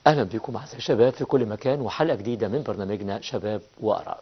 أهلا بكم أعزائي الشباب في كل مكان وحلقة جديدة من برنامجنا شباب وآراء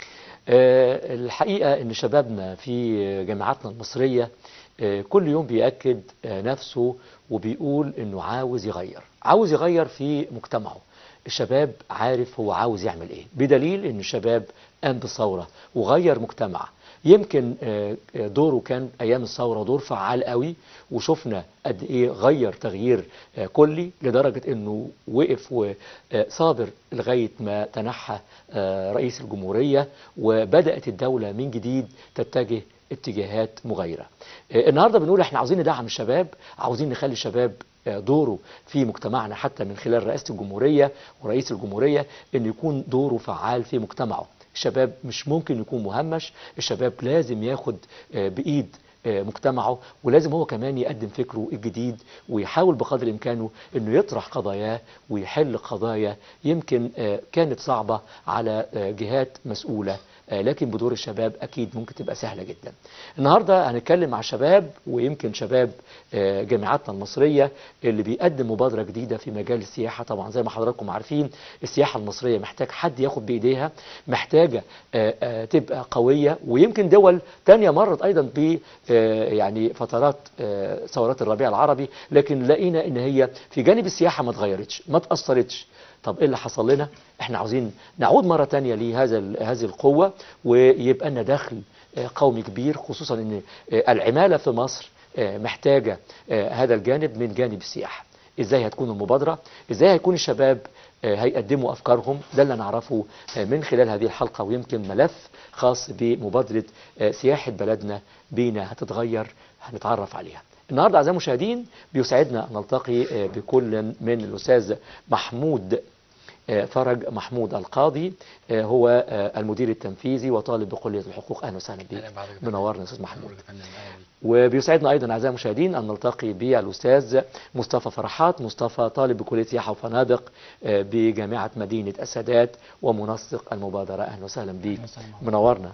آه، الحقيقة أن شبابنا في جامعاتنا المصرية آه، كل يوم بيأكد آه، نفسه وبيقول أنه عاوز يغير عاوز يغير في مجتمعه الشباب عارف هو عاوز يعمل ايه بدليل ان الشباب قام بثوره وغير مجتمع يمكن آه، آه، دوره كان ايام الثوره دور فعال قوي وشفنا قد ايه غير تغيير آه، كلي لدرجه انه وقف وصابر لغايه ما تنحى آه، رئيس الجمهوريه وبدات الدوله من جديد تتجه اتجاهات مغايره. آه، النهارده بنقول احنا عاوزين ندعم الشباب، عاوزين نخلي الشباب آه، دوره في مجتمعنا حتى من خلال رئاسه الجمهوريه ورئيس الجمهوريه ان يكون دوره فعال في مجتمعه. الشباب مش ممكن يكون مهمش، الشباب لازم ياخد آه، بايد آه، مجتمعه ولازم هو كمان يقدم فكره الجديد ويحاول بقدر امكانه انه يطرح قضاياه ويحل قضايا يمكن آه، كانت صعبه على آه، جهات مسؤوله آه، لكن بدور الشباب اكيد ممكن تبقى سهله جدا. النهارده هنتكلم مع شباب ويمكن شباب آه، جامعاتنا المصريه اللي بيقدم مبادره جديده في مجال السياحه طبعا زي ما حضراتكم عارفين السياحه المصريه محتاج حد ياخد بايديها محتاجه آه، آه، تبقى قويه ويمكن دول تانية مرت ايضا ب آه، يعني فترات آه، ثورات الربيع العربي لكن لقينا ان هي في جانب السياحه ما اتغيرتش ما اتاثرتش طب ايه اللي حصل لنا احنا عاوزين نعود مره تانية لهذا ال- هذه القوه ويبقى لنا دخل آه، قومي كبير خصوصا ان آه، العماله في مصر آه، محتاجه آه، هذا الجانب من جانب السياحه ازاي هتكون المبادره ازاي هيكون الشباب آه، هيقدموا افكارهم ده اللي نعرفه آه، من خلال هذه الحلقه ويمكن ملف خاص بمبادره آه، سياحه بلدنا بينا هتتغير هنتعرف عليها النهارده اعزائي المشاهدين بيسعدنا ان نلتقي آه، بكل من الاستاذ محمود آه، فرج محمود القاضي آه، هو آه، المدير التنفيذي وطالب بكليه الحقوق اهلا وسهلا بيك أهلا بحضرتك. منورنا يا استاذ محمود نورك يا فندم أهلا بيك. وبيسعدنا ايضا اعزائي المشاهدين ان نلتقي بالاستاذ مصطفى فرحات مصطفى طالب بكليه سياحه وفنادق آه، بجامعه مدينه السادات ومنسق المبادره اهلا وسهلا بيك أهلا وسهلا. منورنا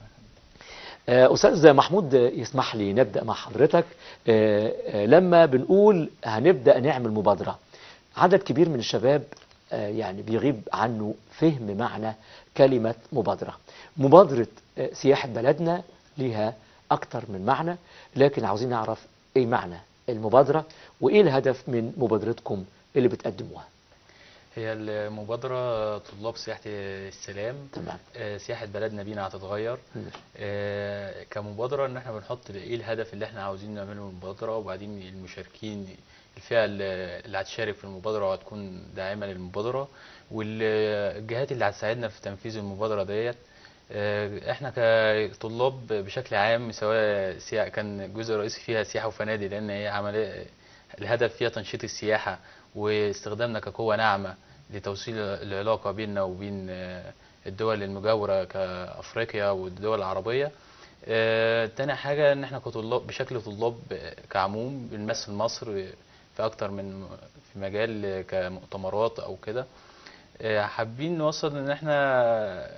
آه، أستاذ محمود آه، يسمح لي نبدأ مع حضرتك آه، آه، لما بنقول هنبدأ نعمل مبادرة عدد كبير من الشباب آه، يعني بيغيب عنه فهم معنى كلمة مبادرة مبادرة آه، سياحة بلدنا ليها أكتر من معنى لكن عاوزين نعرف إيه معنى المبادرة وإيه الهدف من مبادرتكم اللي بتقدموها هي المبادرة طلاب سياحة السلام تمام آه، سياحة بلدنا بينا هتتغير مم. آه، كمبادرة ان احنا بنحط ايه الهدف اللي احنا عاوزين نعمله من المبادرة وبعدين المشاركين الفئة اللي اللي هتشارك في المبادرة وهتكون داعمة للمبادرة والجهات اللي هتساعدنا في تنفيذ المبادرة ديت آه، احنا كطلاب بشكل عام سواء سيا- كان جزء رئيسي فيها سياحة وفنادق لان هي عملية الهدف فيها تنشيط السياحة واستخدامنا كقوة ناعمة لتوصيل العلاقة بيننا وبين آه، الدول المجاورة كأفريقيا والدول العربية آه، تاني حاجة ان احنا كطلاب بشكل طلاب آه، كعموم بنمثل مصر في اكتر من في مجال آه، كمؤتمرات او كده آه، حابين نوصل ان احنا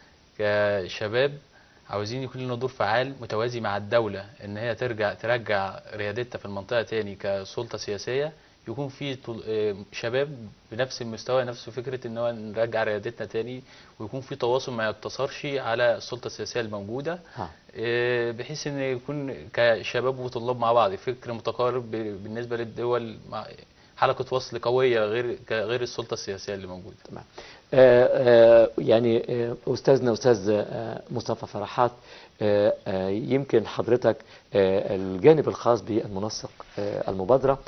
كشباب عاوزين يكون لنا دور فعال متوازي مع الدولة ان هي ترجع ترجع ريادتها في المنطقة تاني كسلطة سياسية يكون في طل- آه، شباب بنفس المستوى نفس فكرة ان هو نرجع ريادتنا تاني ويكون في تواصل ما يقتصرش على السلطة السياسية الموجودة ها. آه، بحيث ان يكون كشباب وطلاب مع بعض فكر متقارب ب- بالنسبة للدول مع حلقة وصل قوية غير غير السلطة السياسية اللي موجودة تمام آه، آه، يعني آه، أستاذنا أستاذ آه، مصطفى فرحات آه، آه، يمكن حضرتك آه، الجانب الخاص بالمنسق آه، المبادرة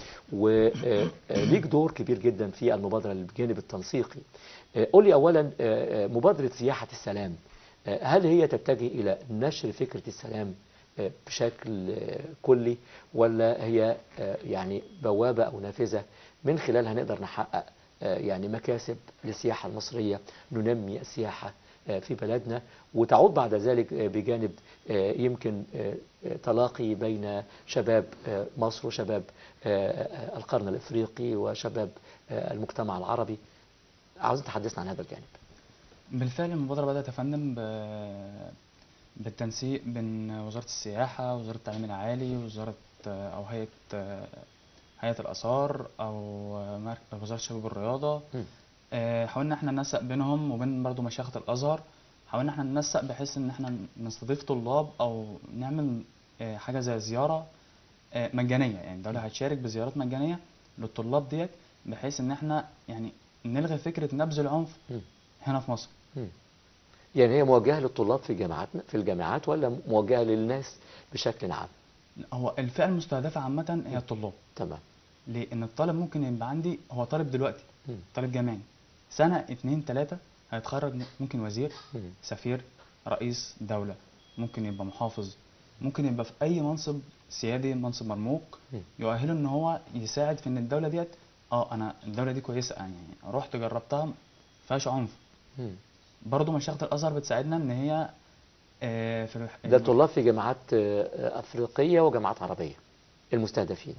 وليك دور كبير جدا في المبادرة الجانب التنسيقي آه، قول لي أولا آه، آه، مبادرة سياحة السلام آه، هل هي تتجه إلى نشر فكرة السلام آه، بشكل آه، كلي ولا هي آه، يعني بوابة أو نافذة من خلالها نقدر نحقق آه، يعني مكاسب للسياحة المصرية ننمي السياحة آه، في بلدنا وتعود بعد ذلك آه، بجانب آه، يمكن آه، آه، تلاقي بين شباب آه، مصر وشباب آه، آه، القرن الإفريقي وشباب آه، المجتمع العربي عاوز تحدثنا عن هذا الجانب بالفعل المبادرة بدأت يا فندم ب- بالتنسيق بين وزارة السياحة وزارة التعليم العالي وزارة أو هيئة هيئة الآثار أو مرك- وزارة الشباب والرياضة مم. آه، حاولنا احنا ننسق بينهم وبين برضو مشيخة الأزهر حاولنا احنا ننسق بحيث ان احنا نستضيف طلاب أو نعمل آه، حاجة زي زيارة آه، مجانية يعني الدولة هتشارك بزيارات مجانية للطلاب ديت بحيث ان احنا يعني نلغي فكرة نبذ العنف مم. هنا في مصر مم. يعني هي موجهة للطلاب في جامعاتنا في الجامعات ولا موجهة للناس بشكل عام هو الفئة المستهدفة عامة هي الطلاب تمام ليه؟ ان الطالب ممكن يبقى عندي هو طالب دلوقتي مم. طالب جامعي سنة اتنين تلاتة هيتخرج ممكن وزير مم. سفير رئيس دولة ممكن يبقى محافظ ممكن يبقى في أي منصب سيادي منصب مرموق مم. يؤهله إن هو يساعد في إن الدولة ديت اه أنا الدولة دي كويسة يعني رحت جربتها مفيهاش عنف مم. برضه مشيخة الأزهر بتساعدنا إن هي آه في الح- ده طلاب في جامعات آه، أفريقية وجامعات عربية المستهدفين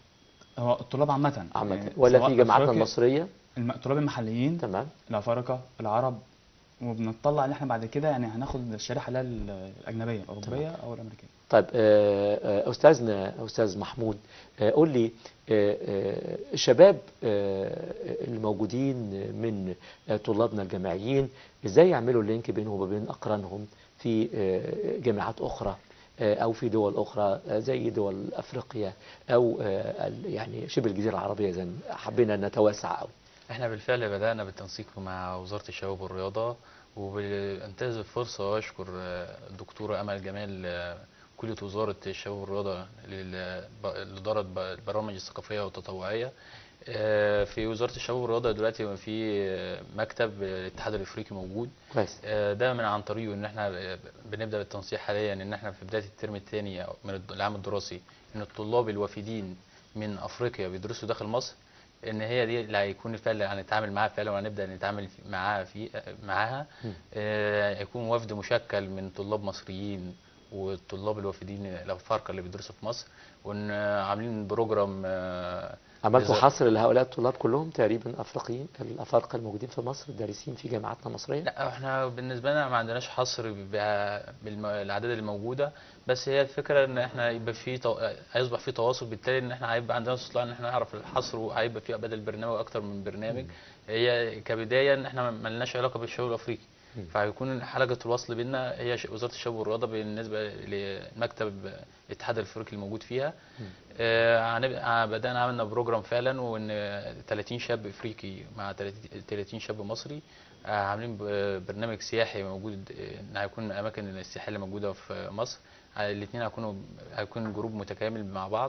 هو الطلاب عامة عامة يعني ولا سواء في جامعاتنا أفريقيا- المصرية الم- الطلاب المحليين تمام الأفارقة العرب وبنطلع ان احنا بعد كده يعني هناخد الشريحه اللي هي ال- الاجنبيه الاوروبيه او الامريكيه طيب آه، آه، أستاذنا أستاذ محمود آه، قول لي آه، آه، الشباب آه، الموجودين من آه، طلابنا الجامعيين إزاي يعملوا اللينك بينهم وبين أقرانهم في آه، جامعات أخرى آه، أو في دول أخرى آه، زي دول أفريقيا أو آه، ال- يعني شبه الجزيرة العربية إذا حبينا نتوسع أوي احنا بالفعل بدأنا بالتنسيق مع وزارة الشباب والرياضة وبنتهز الفرصة واشكر آه، الدكتورة امل جمال آه، كلية وزارة الشباب والرياضة لل- ب- لإدارة ب- البرامج الثقافية والتطوعية آه، في وزارة الشباب والرياضة دلوقتي في آه، مكتب الاتحاد الافريقي موجود كويس آه، ده من عن طريقه ان احنا آه، بنبدا بالتنسيق حاليا ان احنا في بدايه الترم الثاني من الد- العام الدراسي ان الطلاب الوافدين من افريقيا بيدرسوا داخل مصر ان هي دي اللي هيكون فعلا هنتعامل معاها فعلا وهنبدا نتعامل في- معاها في آه، معاها مم. آه، هيكون وفد مشكل من طلاب مصريين والطلاب الوافدين الافارقه اللي بيدرسوا في مصر وان آه، عاملين بروجرام آه، عملتوا لز- حصر لهؤلاء الطلاب كلهم تقريبا أفريقيين الأفارقة الموجودين في مصر الدارسين في جامعاتنا المصرية لا احنا بالنسبه لنا ما عندناش حصر بالاعداد الموجوده بس هي الفكره ان احنا يبقى في تو... هيصبح في تواصل بالتالي ان احنا هيبقى عندنا استطلاع ان احنا نعرف الحصر وهيبقى في بدل برنامج اكتر من برنامج هي كبدايه ان احنا ما لناش علاقه بالشباب الافريقي مم. فهيكون حلقه الوصل بيننا هي ش- وزاره الشباب والرياضه بالنسبه لمكتب الاتحاد الافريقي الموجود فيها آه، هنبقى بدأنا عملنا بروجرام فعلا وان 30 شاب افريقي مع 30 شاب مصري آه، عاملين ب- برنامج سياحي موجود آه، ان هيكون من الاماكن السياحيه اللي موجوده في مصر الاثنين هيكونوا هيكون جروب متكامل مع بعض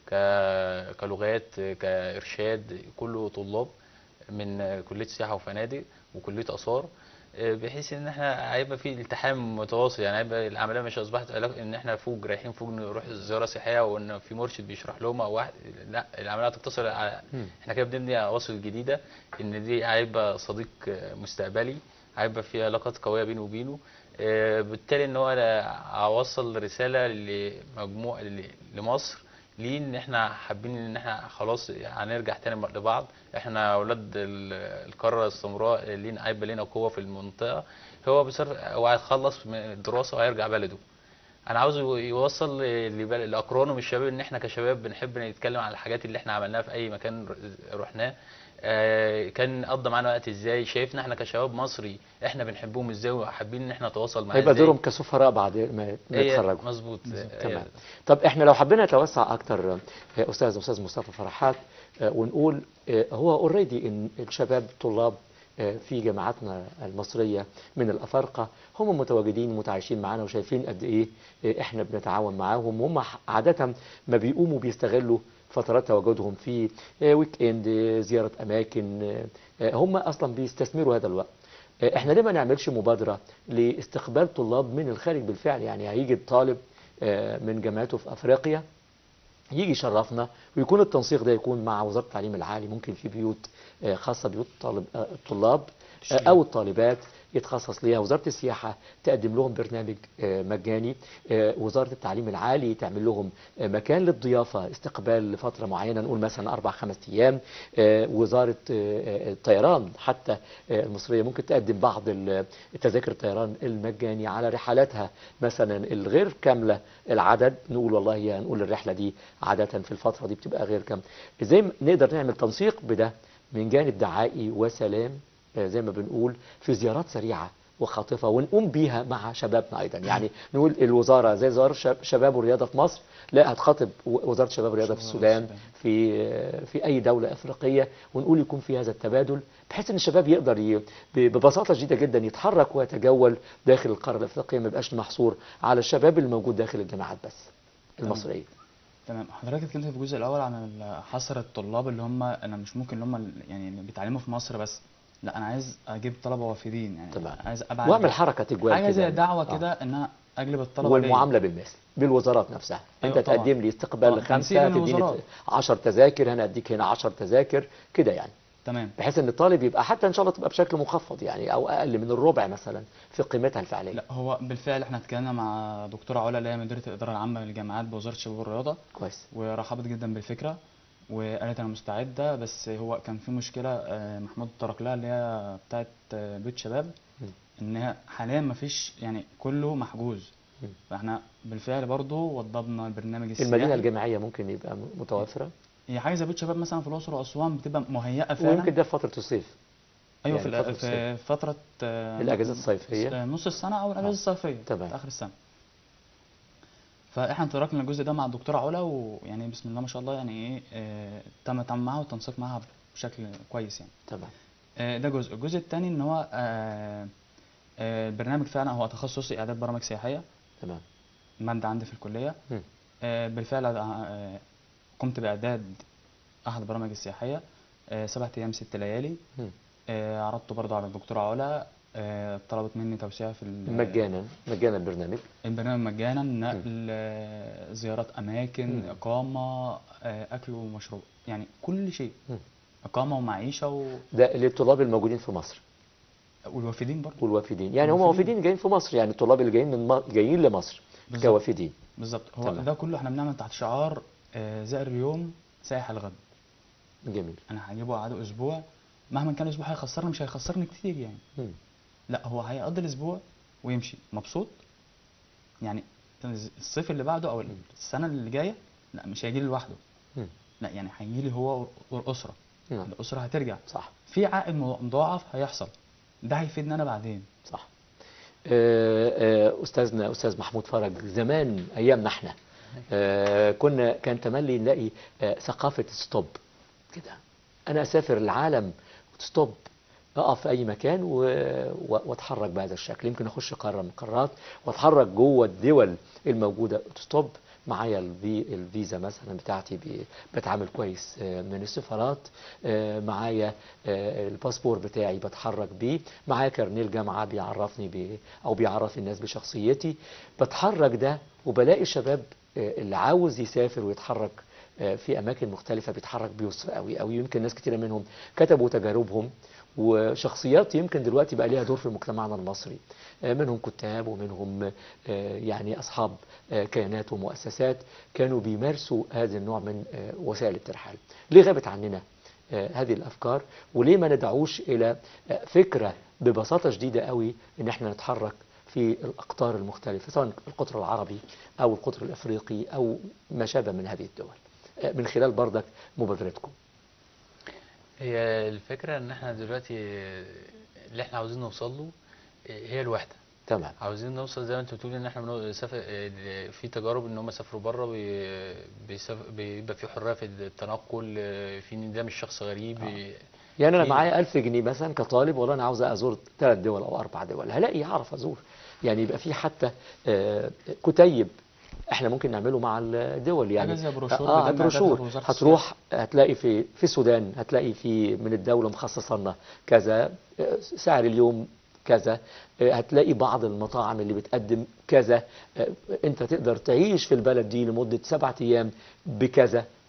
ك- كلغات آه، كارشاد كله طلاب من آه، كليه سياحه وفنادق وكليه اثار آه، بحيث ان احنا هيبقى في التحام متواصل يعني هيبقى العمليه مش اصبحت علاقه ان احنا فوق رايحين فوق نروح زياره سياحيه وان في مرشد بيشرح لهم او واحد لا العمليه هتقتصر على مم. احنا كده بنبني اواصر جديده ان دي هيبقى صديق آه، مستقبلي هيبقى في علاقات قويه بيني وبينه آه، بالتالي ان هو أنا هوصل رساله لمجموع ل- لمصر ليه ان احنا حابين ان احنا خلاص هنرجع تاني لبعض احنا اولاد ال- القاره السمراء لينا هيبقى لينا قوه في المنطقه هو بصرف هو هيخلص من الدراسه وهيرجع بلده انا عاوز يوصل لبل- لاقرانه من الشباب ان احنا كشباب بنحب نتكلم عن الحاجات اللي احنا عملناها في اي مكان ر- رحناه آه، كان قضى معانا وقت ازاي شايفنا احنا كشباب مصري احنا بنحبهم ازاي وحابين ان احنا نتواصل معاهم هيبقى ازاي دورهم كسفراء بعد ما ما هي يتخرجوا مظبوط تمام طب احنا لو حبينا نتوسع اكتر آه، استاذ استاذ مصطفى فرحات آه، ونقول آه، هو اوريدي ان الشباب طلاب آه، في جامعاتنا المصريه من الافارقه هم متواجدين متعايشين معانا وشايفين قد ايه آه، احنا بنتعاون معاهم وهم ح- عاده ما بيقوموا بيستغلوا فترات تواجدهم في آه، ويك اند آه، زياره اماكن آه، آه، هم اصلا بيستثمروا هذا الوقت آه، احنا ليه ما نعملش مبادره لاستقبال طلاب من الخارج بالفعل يعني هيجي الطالب آه، من جامعته في افريقيا يجي يشرفنا ويكون التنسيق ده يكون مع وزاره التعليم العالي ممكن في بيوت آه، خاصه بيوت طالب آه، الطلاب آه، او الطالبات يتخصص ليها وزارة السياحة تقدم لهم برنامج آه، مجاني آه، وزارة التعليم العالي تعمل لهم آه، مكان للضيافة استقبال لفترة معينة نقول مثلا أربع خمس أيام آه، وزارة آه، الطيران حتى آه، المصرية ممكن تقدم بعض ال- التذاكر الطيران المجاني على رحلاتها مثلا الغير كاملة العدد نقول والله هي نقول الرحلة دي عادة في الفترة دي بتبقى غير كاملة ازاي نقدر نعمل تنسيق بده من جانب دعائي وسلام آه، زي ما بنقول في زيارات سريعة وخاطفة ونقوم بيها مع شبابنا أيضا يعني نقول الوزارة زي وزارة شب- شباب والرياضة في مصر لا هتخاطب و- وزارة شباب والرياضة في شباب السودان السودان. في في أي دولة أفريقية ونقول يكون في هذا التبادل بحيث إن الشباب يقدر ي- ب- ببساطة شديدة جدا يتحرك ويتجول داخل القارة الأفريقية ما يبقاش محصور على الشباب اللي موجود داخل الجامعات بس المصرية تمام حضرتك اتكلمت في الجزء الاول عن ال- حصر الطلاب اللي هم انا مش ممكن اللي هم ال- يعني اللي بيتعلموا في مصر بس لا انا عايز اجيب طلبه وافدين يعني تمام. عايز ابعت واعمل حركة تجوال حاجه كده زي يعني. دعوه آه. كده ان انا اجلب الطلبه ليا. والمعامله بالمثل بالوزارات نفسها أيوة انت طبعا. تقدم لي استقبال آه، لخمسه تنسيق بين تديني الوزارات. 10 تذاكر انا اديك هنا 10 تذاكر كده يعني تمام بحيث ان الطالب يبقى حتى ان شاء الله تبقى بشكل مخفض يعني او اقل من الربع مثلا في قيمتها الفعليه لا هو بالفعل احنا اتكلمنا مع دكتوره علا اللي هي مديره الاداره العامه للجامعات بوزاره الشباب والرياضه كويس ورحبت جدا بالفكره وقالت انا مستعده بس هو كان في مشكله آه، محمود طرق لها اللي هي بتاعت آه، بيت شباب مم. انها حاليا ما فيش يعني كله محجوز مم. فاحنا بالفعل برضو وضبنا البرنامج السياحي المدينه الجامعيه ممكن يبقى م- متوفره هي حاجه زي بيت شباب مثلا في الاقصر واسوان بتبقى مهيئه فعلا ويمكن ده في فتره الصيف ايوه يعني في فترة الأ- في فتره آه، الأجازات الصيفية. آه، نص السنه او الاجازه آه. الصيفيه تمام. في اخر السنه فاحنا تركنا الجزء ده مع الدكتوره علا ويعني بسم الله ما شاء الله يعني ايه آه، تم التعامل معاها والتنسيق معاها بشكل كويس يعني تمام آه، ده جزء الجزء الثاني ان هو آه، آه، البرنامج فعلا هو تخصصي اعداد برامج سياحيه تمام ماده عندي في الكليه مم. آه، بالفعل آه، قمت باعداد احد البرامج السياحيه آه، سبعة ايام ست ليالي مم. آه، عرضته برضه على الدكتوره علا آه، طلبت مني توسيع في ال- مجانا مجانا البرنامج البرنامج مجانا نقل آه، زيارات اماكن مم. اقامه آه، اكل ومشروب يعني كل شيء مم. اقامه ومعيشه و... ده للطلاب الموجودين في مصر والوافدين برضه والوافدين يعني هم الوافدين. وافدين جايين في مصر يعني الطلاب اللي جايين من م... جايين لمصر بالظبط. كوافدين بالظبط هو تمام. ده كله احنا بنعمل تحت شعار آه، زائر اليوم سائح الغد جميل انا هجيبه قعده اسبوع مهما كان الاسبوع هيخسرني مش هيخسرني كتير يعني مم. لا هو هيقضي الاسبوع ويمشي مبسوط يعني الصيف اللي بعده او السنه اللي جايه لا مش هيجي لي لوحده مم. لا يعني هيجي لي هو والاسره نعم الاسره هترجع صح في عائد مضاعف هيحصل ده هيفيدني انا بعدين صح آه، آه، استاذنا استاذ محمود فرج زمان ايامنا احنا آه، كنا كان تملي نلاقي آه، ثقافه ستوب كده انا اسافر العالم ستوب اقف في اي مكان و... و... واتحرك بهذا الشكل يمكن اخش قاره من القارات واتحرك جوه الدول الموجوده ستوب معايا الفي... الفيزا مثلا بتاعتي ب... بتعامل كويس آه، من السفارات آه، معايا آه، الباسبور بتاعي بتحرك بيه معايا كارنيه الجامعه بيعرفني ب... او بيعرف الناس بشخصيتي بتحرك ده وبلاقي الشباب آه، اللي عاوز يسافر ويتحرك آه، في اماكن مختلفه بيتحرك بيسر قوي قوي يمكن ناس كتيره منهم كتبوا تجاربهم وشخصيات يمكن دلوقتي بقى ليها دور في مجتمعنا المصري آه، منهم كتاب ومنهم آه، يعني اصحاب آه، كيانات ومؤسسات كانوا بيمارسوا هذا النوع من آه، وسائل الترحال ليه غابت عننا آه، هذه الافكار وليه ما ندعوش الى آه، فكره ببساطه شديده قوي ان احنا نتحرك في الاقطار المختلفه سواء القطر العربي او القطر الافريقي او ما شابه من هذه الدول آه، من خلال بردك مبادرتكم هي الفكرة ان احنا دلوقتي اللي احنا عاوزين نوصل له هي الوحدة تمام عاوزين نوصل زي ما انت بتقول ان احنا بنو- سافر في تجارب ان هم سافروا بره بي- بيساف- بيبقى في حريه في التنقل في ان ده مش شخص غريب يعني انا في- معايا 1000 جنيه مثلا كطالب والله انا عاوز ازور ثلاث دول او اربع دول هلاقي اعرف ازور يعني يبقى في حتى آه، كتيب احنا ممكن نعمله مع الدول يعني حاجة زي بروشور اه بيتم بروشور إعدادها بوزارة هتروح هتلاقي في في السودان هتلاقي في من الدوله مخصصه لنا كذا آه، سعر اليوم كذا آه، هتلاقي بعض المطاعم اللي بتقدم كذا آه، انت تقدر تعيش في البلد دي لمده سبعة ايام بكذا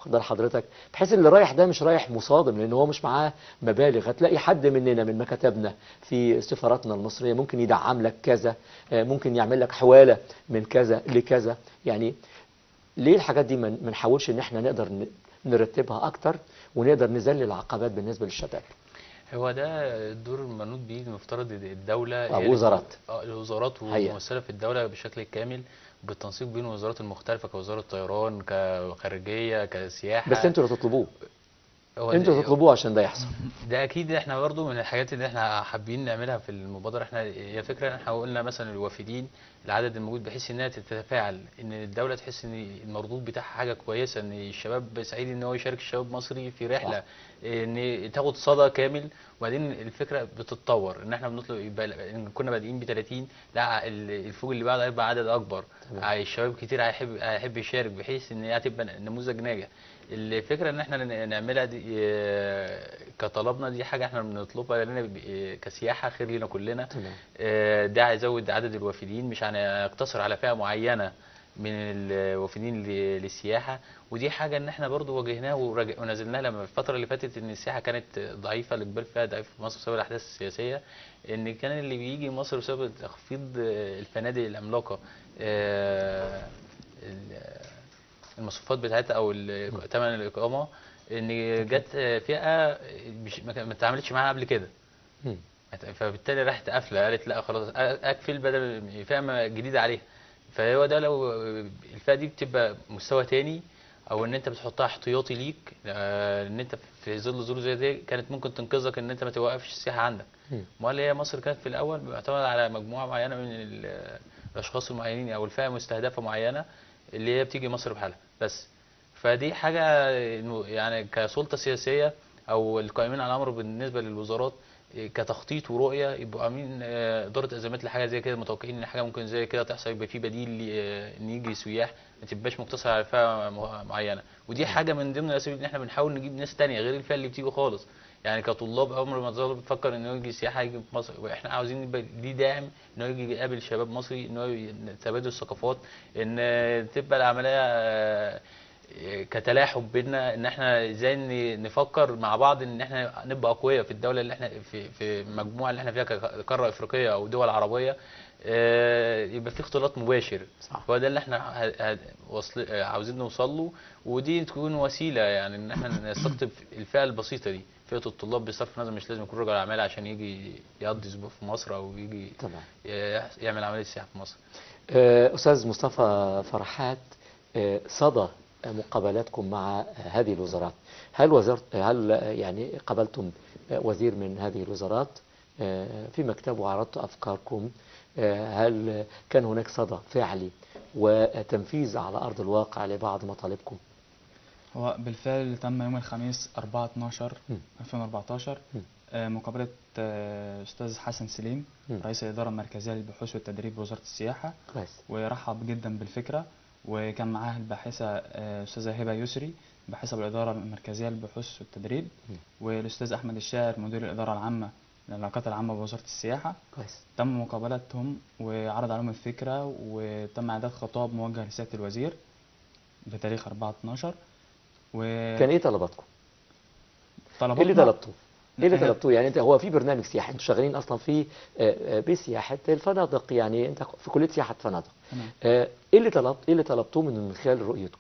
واخد بال حضرتك بحيث اللي رايح ده مش رايح مصادم لان هو مش معاه مبالغ هتلاقي حد مننا من مكاتبنا في سفاراتنا المصريه ممكن يدعم لك كذا آه، ممكن يعمل لك حواله من كذا لكذا يعني ليه الحاجات دي ما ما نحاولش ان احنا نقدر ن- نرتبها اكتر ونقدر نذلل العقبات بالنسبه للشباب هو ده الدور المنوط بيه المفترض الدولة آه، هي اللي- وزارات. اه الوزارات حقيقة. والممثلة في الدولة بشكل كامل بالتنسيق بين الوزارات المختلفة كوزارة طيران كخارجية كسياحة بس انتوا اللي تطلبوه هو انتوا ده- اللي تطلبوه عشان ده يحصل ده اكيد احنا برضو من الحاجات اللي احنا حابين نعملها في المبادره احنا هي فكره ان احنا قلنا مثلا الوافدين العدد الموجود بحيث انها تتفاعل ان الدوله تحس ان المردود بتاعها حاجه كويسه ان الشباب سعيد ان هو يشارك الشباب المصري في رحله ان تاخد صدى كامل وبعدين الفكره بتتطور ان احنا بنطلب يبقى إن كنا بادئين ب 30 لا ال- الفوق اللي بعده هيبقى عدد اكبر تمام. الشباب كتير هيحب هيحب يشارك بحيث ان هي هتبقى نموذج ناجح الفكره ان احنا ن- نعملها دي آه، كطلبنا دي حاجه احنا بنطلبها لنا ب- آه، كسياحه خير لينا كلنا تمام. آه، ده هيزود عدد الوافدين مش هنقتصر على فئه معينه من الوافدين ل- للسياحه ودي حاجه ان احنا برضو واجهناها ورج- ونزلناها لما في الفتره اللي فاتت ان السياحه كانت ضعيفه الاقبال فيها ضعيف في مصر بسبب الاحداث السياسيه ان كان اللي بيجي مصر بسبب تخفيض آه، الفنادق العملاقه آه، ال- المصروفات بتاعتها او ال- ثمن الاقامه ان جت فئه مش ما كان- ما اتعاملتش معاها قبل كده مم. فبالتالي راحت قافله قالت لا خلاص اقفل بدل فئه ما جديده عليها فهو ده لو الفئه دي بتبقى مستوى تاني او ان انت بتحطها احتياطي ليك آه، ان انت في ظل ظروف زي دي كانت ممكن تنقذك ان انت ما توقفش السياحه عندك مم. امال هي مصر كانت في الاول معتمد على مجموعه معينه من ال- الاشخاص المعينين او الفئه مستهدفه معينه اللي هي بتيجي مصر بحالها بس فدي حاجه إنه يعني كسلطه سياسيه او القائمين على الامر بالنسبه للوزارات إيه، كتخطيط ورؤيه يبقوا عاملين آه، اداره ازمات لحاجه زي كده متوقعين ان حاجه ممكن زي كده تحصل يبقى في بديل ل- آه، ان يجي سياح ما تبقاش مقتصر على فئه م- معينه ودي حاجه من ضمن الاسباب ان احنا بنحاول نجيب ناس تانية غير الفئه اللي بتيجي خالص يعني كطلاب عمر ما الطالب بتفكر انه يجي سياحه يجي في مصر واحنا عاوزين يبقى دي داعم انه يجي يقابل شباب مصري انه ي- تبادل الثقافات ان آه، تبقى العمليه آه، كتلاحم بينا ان احنا ازاي ن- نفكر مع بعض ان احنا نبقى اقوياء في الدوله اللي احنا في في المجموعه اللي احنا فيها كقاره افريقيه او دول عربيه آه، يبقى في اختلاط مباشر صح. هو ده اللي احنا ه- ه- وصل آه، عاوزين نوصل له ودي تكون وسيله يعني ان احنا نستقطب الفئه البسيطه دي فئه الطلاب بصرف النظر مش لازم يكون رجل اعمال عشان يجي يقضي اسبوع في مصر او يجي تمام ي- يعمل عمليه سياحه في مصر آه، أستاذ مصطفى فرحات آه، صدى مقابلاتكم مع هذه الوزارات هل وزارة هل يعني قابلتم وزير من هذه الوزارات آه، في مكتب وعرضت أفكاركم آه، هل كان هناك صدى فعلي وتنفيذ على أرض الواقع لبعض مطالبكم هو بالفعل تم يوم الخميس 4 12 مم. 2014 مم. آه، مقابلة آه، أستاذ حسن سليم مم. رئيس الإدارة المركزية للبحوث والتدريب بوزارة السياحة كويس ورحب جدا بالفكرة وكان معاه الباحثة آه، أستاذة هبة يسري باحثة بالإدارة المركزية للبحوث والتدريب مم. والأستاذ أحمد الشاعر مدير الإدارة العامة للعلاقات العامة بوزارة السياحة كويس تم مقابلتهم وعرض عليهم الفكرة وتم إعداد خطاب موجه لسيادة الوزير بتاريخ 4 12 و كان إيه طلباتكم؟ إيه اللي طلباتنا- طلبتوه؟ ايه اللي إحنا- طلبتوه يعني انت هو في برنامج سياحي انتوا شغالين اصلا في آه، آه، بسياحه الفنادق يعني انت في كليه سياحه فنادق تمام. آه، ايه اللي طلبت ايه اللي طلبتوه من من خلال رؤيتكم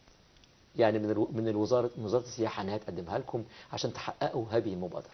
يعني من الو- من الوزاره من وزاره السياحه انها تقدمها لكم عشان تحققوا هذه المبادره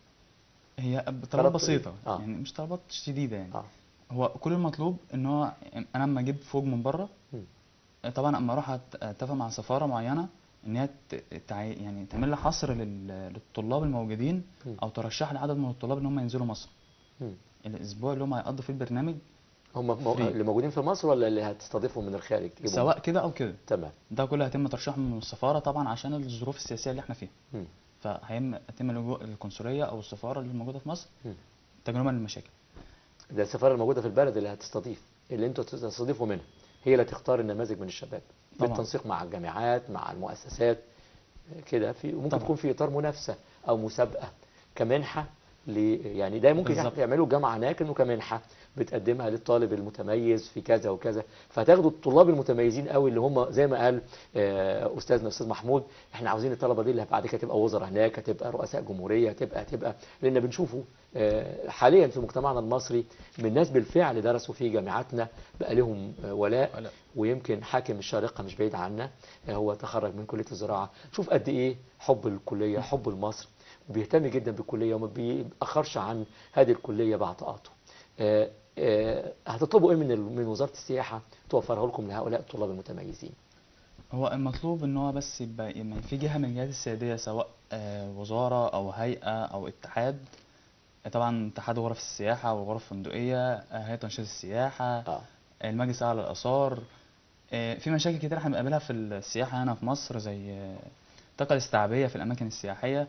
هي طلبتوا طلبات إيه؟ بسيطة آه. يعني مش طلبات شديدة يعني اه هو كل المطلوب ان هو انا لما اجيب فوق من بره مم. طبعا اما اروح أت- اتفق مع سفاره معينه ان هي ت- تعي... يعني تعمل لي حصر لل... للطلاب الموجودين مم. او ترشح لي عدد من الطلاب ان هم ينزلوا مصر مم. الاسبوع اللي هم هيقضوا فيه البرنامج هم مو- Free. اللي موجودين في مصر ولا اللي هتستضيفهم من الخارج تجيبهم؟ سواء كده او كده تمام ده كله هيتم ترشيحه من السفاره طبعا عشان الظروف السياسيه اللي احنا فيها مم. فهيتم يتم اللجوء القنصليه او السفاره اللي موجوده في مصر مم. تجنبا للمشاكل ده السفاره الموجوده في البلد اللي هتستضيف اللي انتوا تستضيفوا منها هي اللي تختار النماذج من الشباب طبعا. بالتنسيق مع الجامعات مع المؤسسات كده في وممكن طبعا. تكون في اطار منافسه او مسابقه كمنحه ل يعني ده ممكن بالظبط. يعملوا جامعه هناك انه كمنحه بتقدمها للطالب المتميز في كذا وكذا فتاخدوا الطلاب المتميزين قوي اللي هم زي ما قال آه، استاذنا استاذ محمود احنا عاوزين الطلبه دي اللي بعد كده تبقى وزراء هناك هتبقى رؤساء جمهوريه هتبقى هتبقى لان بنشوفه آه، حاليا في مجتمعنا المصري من ناس بالفعل درسوا في جامعاتنا بقى لهم آه، ولاء ولاء. ويمكن حاكم الشارقه مش بعيد عنا آه، هو تخرج من كليه الزراعه شوف قد ايه حب الكليه حب لمصر وبيهتم جدا بالكليه وما بيأخرش عن هذه الكليه بعطاءاته آه، آه، هتطلبوا ايه من ال- من وزاره السياحه توفرها لكم لهؤلاء الطلاب المتميزين هو المطلوب ان هو بس يبقى يعني في جهه من الجهات السياديه سواء آه، وزاره او هيئه او اتحاد آه، طبعا اتحاد غرف السياحه وغرف فندقيه آه، هيئه تنشيط السياحه اه المجلس الاعلى للاثار آه، في مشاكل كتير احنا بنقابلها في السياحه هنا في مصر زي آه، الطاقه الاستيعابيه في الاماكن السياحيه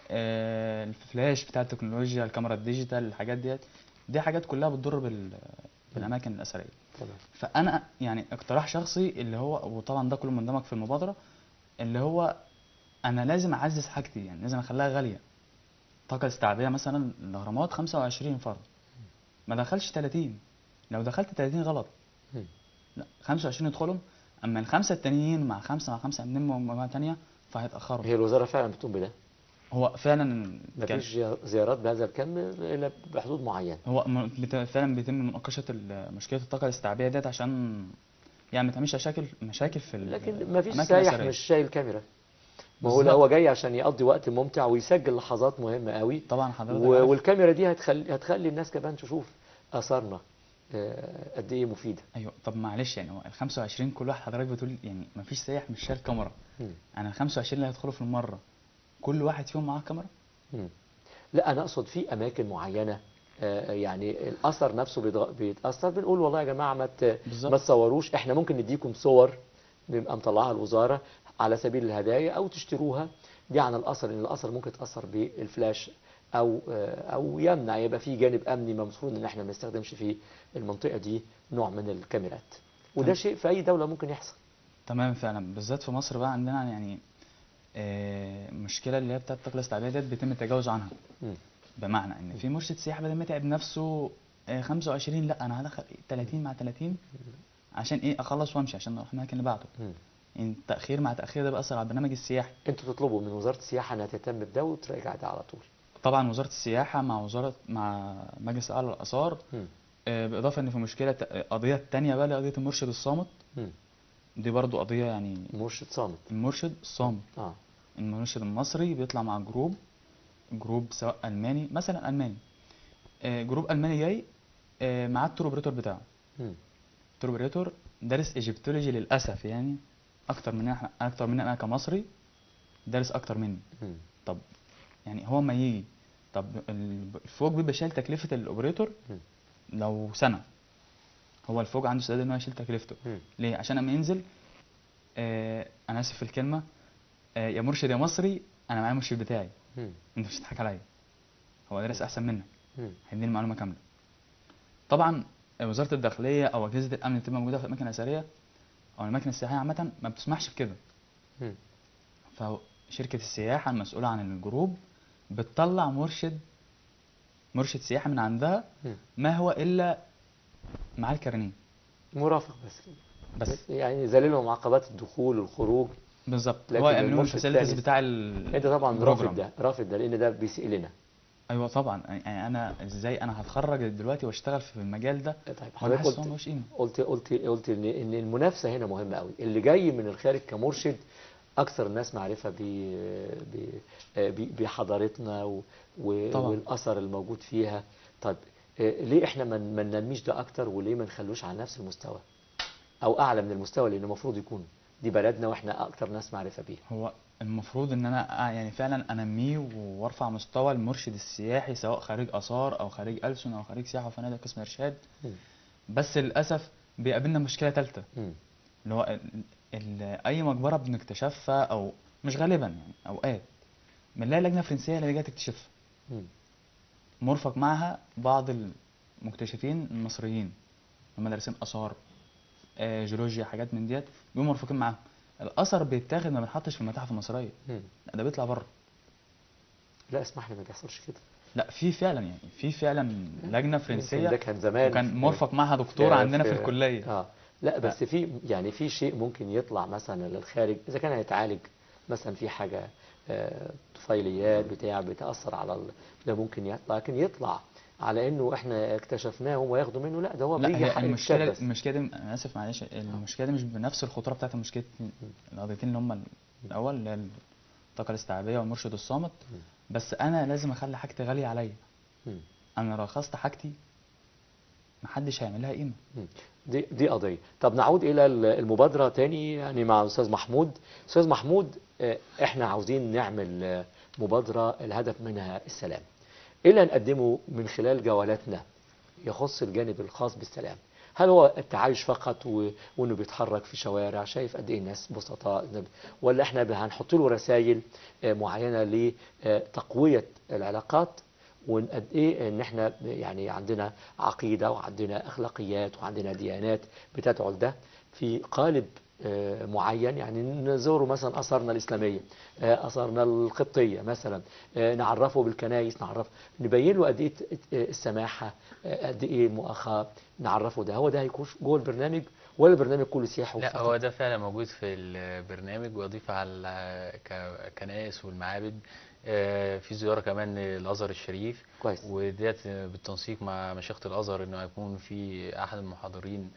آه، الفلاش بتاع التكنولوجيا الكاميرا الديجيتال الحاجات ديت دي حاجات كلها بتضر بال بالاماكن الاثريه تمام فانا يعني اقتراح شخصي اللي هو وطبعا ده كله مندمج في المبادره اللي هو انا لازم اعزز حاجتي يعني لازم اخليها غاليه الطاقه الاستيعابيه مثلا الاهرامات 25 فرد ما دخلش 30 لو دخلت 30 غلط مم. لا 25 يدخلهم اما الخمسه التانيين مع خمسه مع خمسه نلم مجموعه تانيه فهيتاخروا هي الوزاره فعلا بتقوم بده هو فعلا ما كان- فيش زيارات بهذا الكم الا بحدود معينه هو م- بت- فعلا بيتم مناقشه ال- مشكله الطاقه الاستيعابيه ديت عشان يعني ما تعملش مشاكل مشاكل في ال- لكن ما فيش الأماكن سايح الأثرية. مش شايل كاميرا ما هو بالظبط. هو جاي عشان يقضي وقت ممتع ويسجل لحظات مهمه قوي طبعا حضرتك و- عارف- والكاميرا دي هتخلي هتخلي الناس كمان تشوف اثارنا آه، قد ايه مفيده ايوه طب معلش يعني هو ال 25 كل واحد حضرتك بتقول يعني ما فيش سايح مش شايل كاميرا مم. انا ال 25 اللي هيدخلوا في المره كل واحد فيهم معاه كاميرا مم. لا انا اقصد في اماكن معينه آه، يعني الاثر نفسه بيتغ- بيتاثر بنقول والله يا جماعه ما ت- بالظبط. ما تصوروش احنا ممكن نديكم صور بيبقى مطلعها الوزاره على سبيل الهدايا او تشتروها دي عن الاثر لان الاثر ممكن يتاثر بالفلاش او آه، او يمنع يبقى في جانب امني المفروض ان احنا ما نستخدمش في المنطقه دي نوع من الكاميرات وده تمام. شيء في اي دوله ممكن يحصل تمام فعلا بالذات في مصر بقى عندنا يعني آه، مشكله اللي هي بتاعت الطاقه الاستيعابيه ديت بيتم التجاوز عنها مم. بمعنى ان في مرشد سياحه بدل ما يتعب نفسه آه، 25 لا انا هدخل 30 مع 30 عشان ايه اخلص وامشي عشان اروح الاماكن اللي بعده مم. يعني تاخير مع تاخير ده بيأثر على البرنامج السياحي انتوا تطلبوا من وزاره السياحه انها تهتم بده وتراجع ده على طول طبعا وزاره السياحه مع وزاره مع مجلس الاعلى للاثار مم. آه، بالاضافه ان في مشكله آه، قضيه تانية بقى اللي هي قضيه المرشد الصامت مم. دي برضو قضيه يعني مرشد صامت المرشد الصامت اه المرشد المصري بيطلع مع جروب جروب سواء الماني مثلا الماني آه، جروب الماني جاي آه، معاه التور اوبريتور بتاعه مم. التور اوبريتور دارس ايجيبتولوجي للاسف يعني اكتر مننا احنا اكتر مني انا كمصري دارس اكتر مني مم. طب يعني هو ما يجي طب ال- الفوق بيبقى شايل تكلفه الاوبريتور مم. لو سنه هو الفوق عنده استعداد ان هو يشيل تكلفته مم. ليه عشان اما ينزل آه انا اسف في الكلمه آه يا مرشد يا مصري انا معايا المرشد بتاعي مم. انت مش هتضحك عليا هو دارس احسن منك مم. هيديني المعلومه كامله طبعا وزاره الداخليه او اجهزه الامن اللي بتبقى موجوده في الاماكن الاثريه او الاماكن السياحيه عامه ما بتسمحش بكده مم. فشركه السياحه المسؤوله عن الجروب بتطلع مرشد مرشد سياحه من عندها مم. ما هو الا معاه الكارنيه مرافق بس كده بس يعني ذللهم عقبات الدخول والخروج بالظبط لكن هو يعملوا المرشد الفاسيلتيز التاني- بتاع ال انت طبعا البروجرام. رافض ده رافض ده لان ده بيسيء لنا ايوه طبعا يعني انا ازاي انا هتخرج دلوقتي واشتغل في المجال ده طيب وانا حضرتك حاسس ان هو قلت ملوش قيمه قلت قلت قلت ان ان المنافسه هنا مهمه قوي اللي جاي من الخارج كمرشد اكثر الناس معرفه ب ب- ب- بحضارتنا و- و- طبعا. والاثر الموجود فيها طيب آه، ليه احنا ما ما ننميش ده اكتر وليه ما نخلوش على نفس المستوى او اعلى من المستوى لان المفروض يكون دي بلدنا واحنا اكتر ناس معرفه بيها هو المفروض ان انا أ- يعني فعلا انميه وارفع مستوى المرشد السياحي سواء خريج اثار او خريج ألسن او خريج سياحه وفنادق قسم ارشاد مم. بس للاسف بيقابلنا مشكله ثالثه مم. اللي هو ال- ال- اي مقبره بنكتشفها او مش غالبا يعني اوقات بنلاقي لجنه فرنسيه اللي جايه تكتشفها مم. مرفق معها بعض المكتشفين المصريين هم دارسين اثار آه، جيولوجيا حاجات من ديت بيبقوا مرفقين معاهم الاثر بيتاخد ما بيتحطش في المتاحف المصريه مم. لا ده بيطلع بره لا اسمح لي ما بيحصلش كده لا في فعلا يعني في فعلا لجنه ده فرنسيه كان زمان وكان مرفق معها دكتور آه، عندنا في الكليه اه لا بس في يعني في شيء ممكن يطلع مثلا للخارج اذا كان هيتعالج مثلا في حاجه آه، طفيليات بتاع بتاثر على ال... ده ممكن يطلع لكن يطلع على انه احنا اكتشفناه وياخدوا منه لا ده هو لا بيجي هي حق المشكله يتشبث. المشكله دي انا اسف معلش المشكله دي مش بنفس الخطوره بتاعت المشكله القضيتين اللي هم الاول اللي هي الطاقه الاستيعابيه والمرشد الصامت بس انا لازم اخلي حاجتي غاليه عليا مم. انا رخصت حاجتي محدش هيعمل لها قيمه مم. دي دي قضيه طب نعود الى ال- المبادره تاني يعني مع الاستاذ محمود استاذ محمود آه، احنا عاوزين نعمل آه، مبادره الهدف منها السلام ايه اللي هنقدمه من خلال جولاتنا يخص الجانب الخاص بالسلام هل هو التعايش فقط و... وانه بيتحرك في شوارع شايف قد ايه الناس بسطاء ولا احنا ب- هنحط له رسائل آه، معينه لتقويه العلاقات وقد ايه ان احنا يعني عندنا عقيده وعندنا اخلاقيات وعندنا ديانات بتدعو لده في قالب آه، معين يعني نزوره مثلا اثارنا الاسلاميه آه، اثارنا القبطيه مثلا آه، نعرفه بالكنائس نعرف نبين له قد ايه السماحه آه، قد ايه المؤاخاه نعرفه ده هو ده هيكون جوه البرنامج ولا البرنامج كله سياحه لا فقط؟ هو ده فعلا موجود في البرنامج واضيف على ك- كنائس والمعابد آه، في زياره كمان للازهر الشريف كويس وديت بالتنسيق مع مشيخه الازهر انه هيكون في احد المحاضرين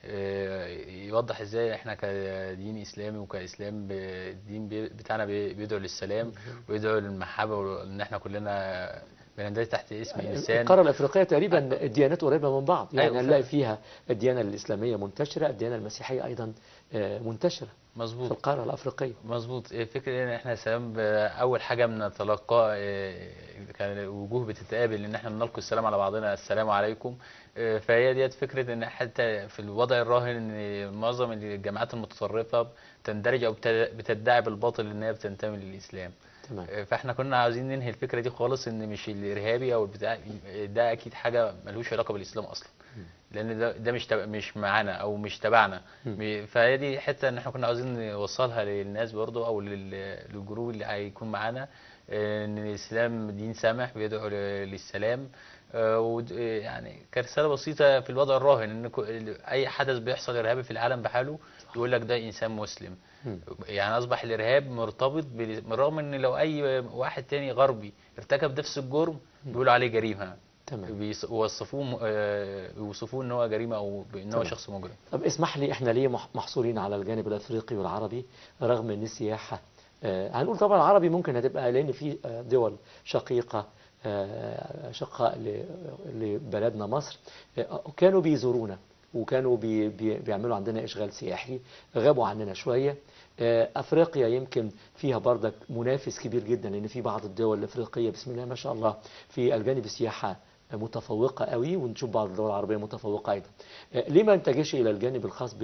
آه، يوضح ازاي احنا كدين اسلامي وكاسلام ب- الدين بي- بتاعنا بي- بيدعو للسلام ويدعو للمحبه وان احنا كلنا بنندرج تحت اسم انسان القاره الافريقيه تقريبا الديانات قريبه من بعض يعني أيوة هنلاقي فعلا. فيها الديانه الاسلاميه منتشره الديانه المسيحيه ايضا آه، منتشره في مظبوط القاره الافريقيه مظبوط إيه، فكرة ان احنا سلام ب- اول حاجه بنتلقى إيه، كان وجوه بتتقابل ان احنا بنلقي السلام على بعضنا السلام عليكم إيه، فهي ديت فكره ان حتى في الوضع الراهن ان معظم الجامعات المتطرفه بتندرج او بت- بتدعي بالباطل ان هي بتنتمي للاسلام تمام إيه، فاحنا كنا عاوزين ننهي الفكره دي خالص ان مش الارهابي او البتاع ده اكيد حاجه ملوش علاقه بالاسلام اصلا لان ده ده مش تبع مش معانا او مش تبعنا م- فهي دي حته ان احنا كنا عاوزين نوصلها للناس برضو او لل- للجروب اللي هيكون معانا آه، ان الاسلام دين سامح بيدعو ل- للسلام آه، ود- آه، يعني كرساله بسيطه في الوضع الراهن ان كو- اي حدث بيحصل ارهابي في العالم بحاله يقول لك ده انسان مسلم مم. يعني اصبح الارهاب مرتبط بال- بالرغم ان لو اي واحد تاني غربي ارتكب نفس الجرم بيقولوا عليه جريمه تمام بيص- بيوصفوه م- آه، بيوصفوه ان هو جريمه او ان هو تمام. شخص مجرم طب اسمح لي احنا ليه مح- محصورين على الجانب الافريقي والعربي رغم ان السياحه آه، هنقول طبعا العربي ممكن هتبقى لان في آه، دول شقيقه آه، شقاء ل- لبلدنا مصر آه، كانوا بيزورونا وكانوا بي بي بيعملوا عندنا اشغال سياحي غابوا عننا شويه آه، افريقيا يمكن فيها بردك منافس كبير جدا لان في بعض الدول الافريقيه بسم الله ما شاء الله في الجانب السياحه متفوقة قوي ونشوف بعض الدول العربية متفوقة أيضا آه، ليه ما نتجهش إلى الجانب الخاص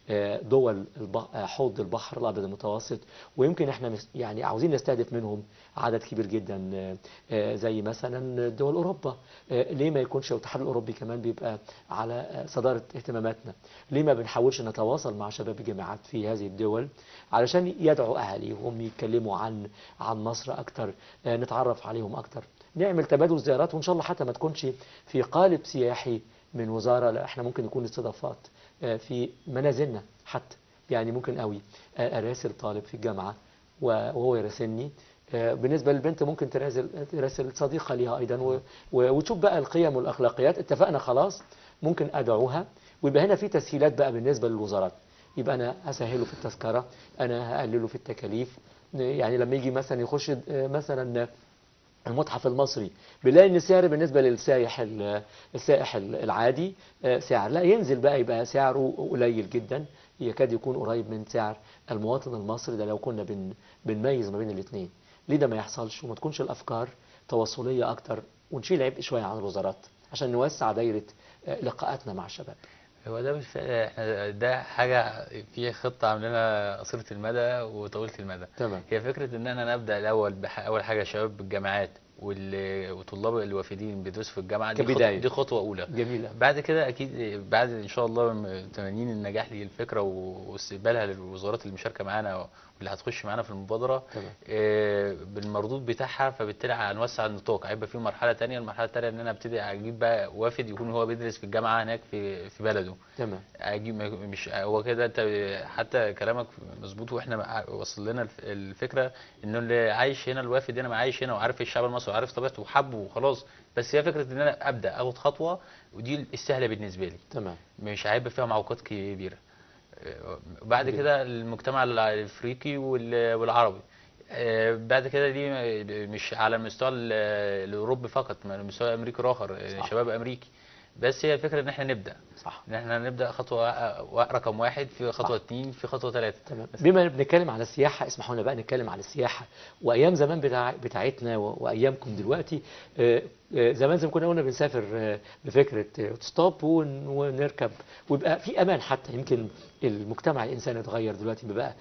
بدول الب- آه، حوض البحر الأبيض المتوسط ويمكن احنا نس- يعني عاوزين نستهدف منهم عدد كبير جدا آه، آه، زي مثلا دول أوروبا آه، ليه ما يكونش الاتحاد الأوروبي كمان بيبقى على آه، صدارة اهتماماتنا ليه ما بنحاولش نتواصل مع شباب الجامعات في هذه الدول علشان يدعوا أهاليهم يتكلموا عن عن مصر أكتر آه، نتعرف عليهم أكتر نعمل تبادل زيارات وان شاء الله حتى ما تكونش في قالب سياحي من وزاره لا احنا ممكن يكون استضافات آه، في منازلنا حتى يعني ممكن قوي آه، اراسل طالب في الجامعه و- وهو يراسلني آه، بالنسبه للبنت ممكن تراسل تراسل صديقه ليها ايضا و- و- وتشوف بقى القيم والاخلاقيات اتفقنا خلاص ممكن ادعوها ويبقى هنا في تسهيلات بقى بالنسبه للوزارات يبقى انا هسهله في التذكره انا هقلله في التكاليف يعني لما يجي مثلا يخش آه، مثلا المتحف المصري بيلاقي ان السعر بالنسبه للسائح ال- السائح ال- العادي آه، سعر لا ينزل بقى يبقى سعره قليل جدا يكاد يكون قريب من سعر المواطن المصري ده لو كنا بن بنميز ما بين الاثنين ليه ده ما يحصلش وما تكونش الافكار تواصليه اكتر ونشيل عبء شويه عن الوزارات عشان نوسع دايره آه، لقاءاتنا مع الشباب هو ده بالفعل احنا ده حاجه في خطه عاملينها قصيره المدى وطويله المدى تمام هي فكره ان احنا نبدا الاول بح... اول حاجه شباب الجامعات وال- وطلاب الوافدين بيدرسوا في الجامعه دي كبداية. خطوة, دي خطوه اولى جميلة بعد كده اكيد بعد ان شاء الله م- تمانين النجاح للفكره و- واستقبالها للوزارات اللي مشاركه معانا واللي هتخش معانا في المبادره تمام. آه، بالمردود بتاعها فبالتالي هنوسع النطاق هيبقى في مرحله تانية المرحله التانية ان انا ابتدي اجيب بقى وافد يكون هو بيدرس في الجامعه هناك في في بلده تمام اجيب ما- مش هو كده انت حتى كلامك مظبوط واحنا مع- وصل لنا الف- الفكره انه اللي عايش هنا الوافد هنا ما عايش هنا وعارف الشعب المصري وعارف طبيعته وحبه وخلاص بس هي فكره ان انا ابدا اخد خطوه ودي السهله بالنسبه لي تمام مش هيبقى فيها معوقات كبيره آه، بعد كده المجتمع الافريقي وال- والعربي آه، بعد كده دي مش على المستوى ال- الاوروبي فقط على مستوى امريكي اخر آه، صح. شباب امريكي بس هي الفكره ان احنا نبدا صح ان احنا نبدا خطوه و- رقم واحد في خطوه اتنين في خطوه ثلاثه تمام بما إن بنتكلم على السياحة اسمحوا لنا بقى نتكلم على السياحة وأيام زمان بتاع بتاعتنا و- وأيامكم دلوقتي آه، آه، زمان زي ما كنا قلنا بنسافر آه، بفكرة آه، ستوب ون- ونركب ويبقى في أمان حتى يمكن المجتمع الإنساني اتغير دلوقتي بقى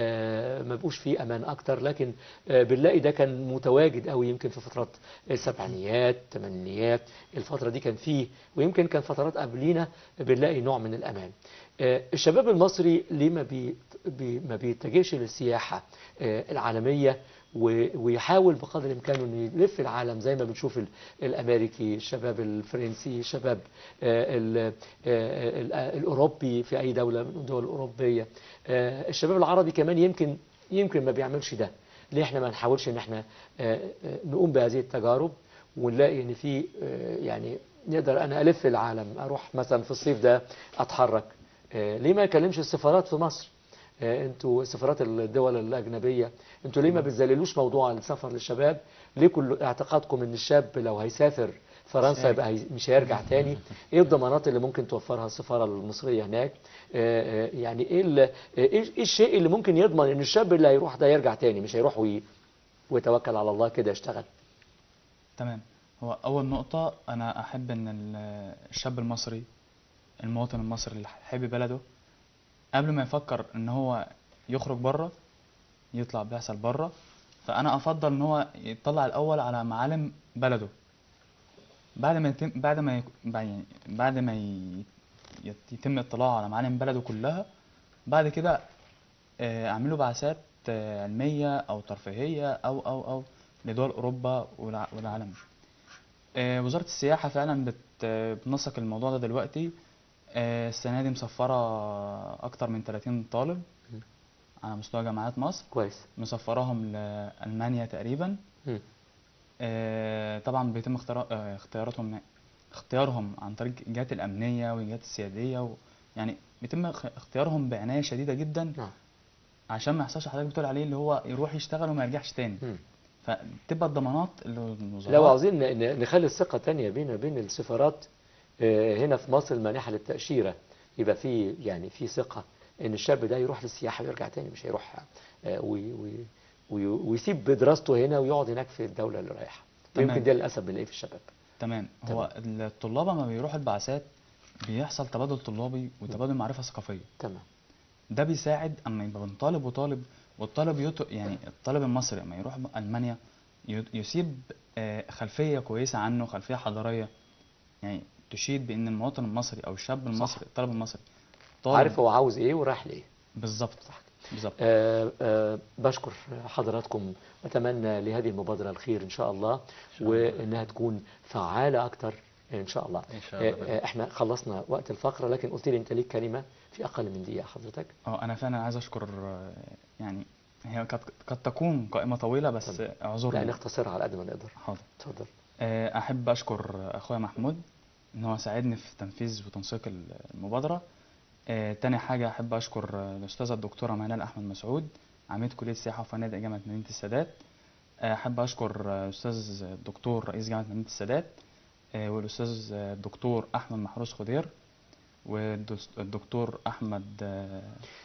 آه، ما بقوش فيه أمان أكتر لكن آه، بنلاقي ده كان متواجد قوي يمكن في فترات السبعينيات الثمانينيات الفترة دي كان فيه ويمكن كان فترات قبلينا بنلاقي نوع من الأمان آه، الشباب المصري ليه ما بي بي ما بيتجهش للسياحة آه، العالمية و- ويحاول بقدر الإمكان إنه يلف العالم زي ما بنشوف ال- الأمريكي الشباب الفرنسي الشباب آه، ال- آه، ال- آه، الأوروبي في أي دولة من الدول الأوروبية آه، الشباب العربي كمان يمكن يمكن ما بيعملش ده ليه احنا ما نحاولش ان احنا آه، آه، نقوم بهذه التجارب ونلاقي ان في آه، يعني نقدر انا الف العالم اروح مثلا في الصيف ده اتحرك آه، ليه ما يكلمش السفارات في مصر آه، انتوا سفارات الدول الاجنبيه انتوا ليه ما بتذللوش موضوع السفر للشباب ليه كل اعتقادكم ان الشاب لو هيسافر فرنسا يبقى هي- مش هيرجع تاني ايه الضمانات اللي ممكن توفرها السفاره المصريه هناك آه، آه، يعني ايه ال- آه، ايه إيه الشيء اللي ممكن يضمن ان الشاب اللي هيروح ده يرجع تاني مش هيروح وي- ويتوكل على الله كده يشتغل تمام هو أول نقطة أنا أحب إن ال- الشاب المصري المواطن المصري اللي حابب بلده قبل ما يفكر إن هو يخرج بره يطلع بعثة لبره فأنا أفضل إن هو يطلع الأول على معالم بلده بعد ما يتم بعد ما يك- بعد يعني بعد ما ي- يت- يتم اطلاعه على معالم بلده كلها بعد كده آه، أعمله بعثات آه، علمية أو ترفيهية أو أو أو لدول أوروبا والع- والعالم آه، وزارة السياحة فعلا بت آه، بتنسق الموضوع ده دلوقتي آه، السنة دي مسفرة أكتر من 30 طالب م. على مستوى جامعات مصر كويس مسفراهم لألمانيا تقريبا مم. آه، طبعا بيتم اختيار- آه، اختياراتهم اختيارهم عن طريق الجهات الأمنية والجهات السيادية و يعني بيتم اخ- اختيارهم بعناية شديدة جدا نعم عشان ما يحصلش حضرتك بتقول عليه اللي هو يروح يشتغل وما يرجعش تاني مم. فتبقى الضمانات اللي لو الوزارات عاوزين ن- ن- نخلي الثقة تانية بين بين السفارات آه، هنا في مصر المانحة للتأشيرة يبقى في يعني في ثقة إن الشاب ده يروح للسياحة ويرجع تاني مش هيروح آه، وي- وي- وي- ويسيب دراسته هنا ويقعد هناك في الدولة اللي رايحة تمام. يمكن ده للأسف بنلاقيه في الشباب تمام هو الطلاب لما بيروحوا البعثات بيحصل تبادل طلابي وتبادل معرفة ثقافية تمام ده بيساعد اما يبقى بين طالب وطالب والطالب يط... يعني الطالب المصري اما يروح المانيا ي- يسيب آه، خلفيه كويسه عنه خلفيه حضاريه يعني تشيد بان المواطن المصري او الشاب المصري الطالب المصري طالب عارف هو عاوز إيه ورايح لإيه بالظبط صح بالظبط آه، آه، بشكر حضراتكم واتمنى لهذه المبادره الخير ان شاء الله وانها تكون فعاله اكتر ان شاء الله إن شاء الله. آه، آه، احنا خلصنا وقت الفقره لكن قلت لي انت ليك كلمه في اقل من دقيقه حضرتك اه انا فعلا عايز اشكر آه، يعني هي قد قد تكون قائمه طويله بس لا اعذرني نختصرها على قد ما نقدر حاضر اتفضل آه، أحب أشكر أخويا محمود إن هو ساعدني في تنفيذ وتنسيق المبادرة آه، تاني حاجة أحب أشكر آه، الأستاذة الدكتورة منال أحمد مسعود عميد كلية السياحة وفنادق جامعة مدينة السادات آه، أحب أشكر آه، الأستاذ الدكتور رئيس جامعة مدينة السادات آه، والأستاذ آه، الدكتور أحمد محروس خضير والدكتور أحمد آه،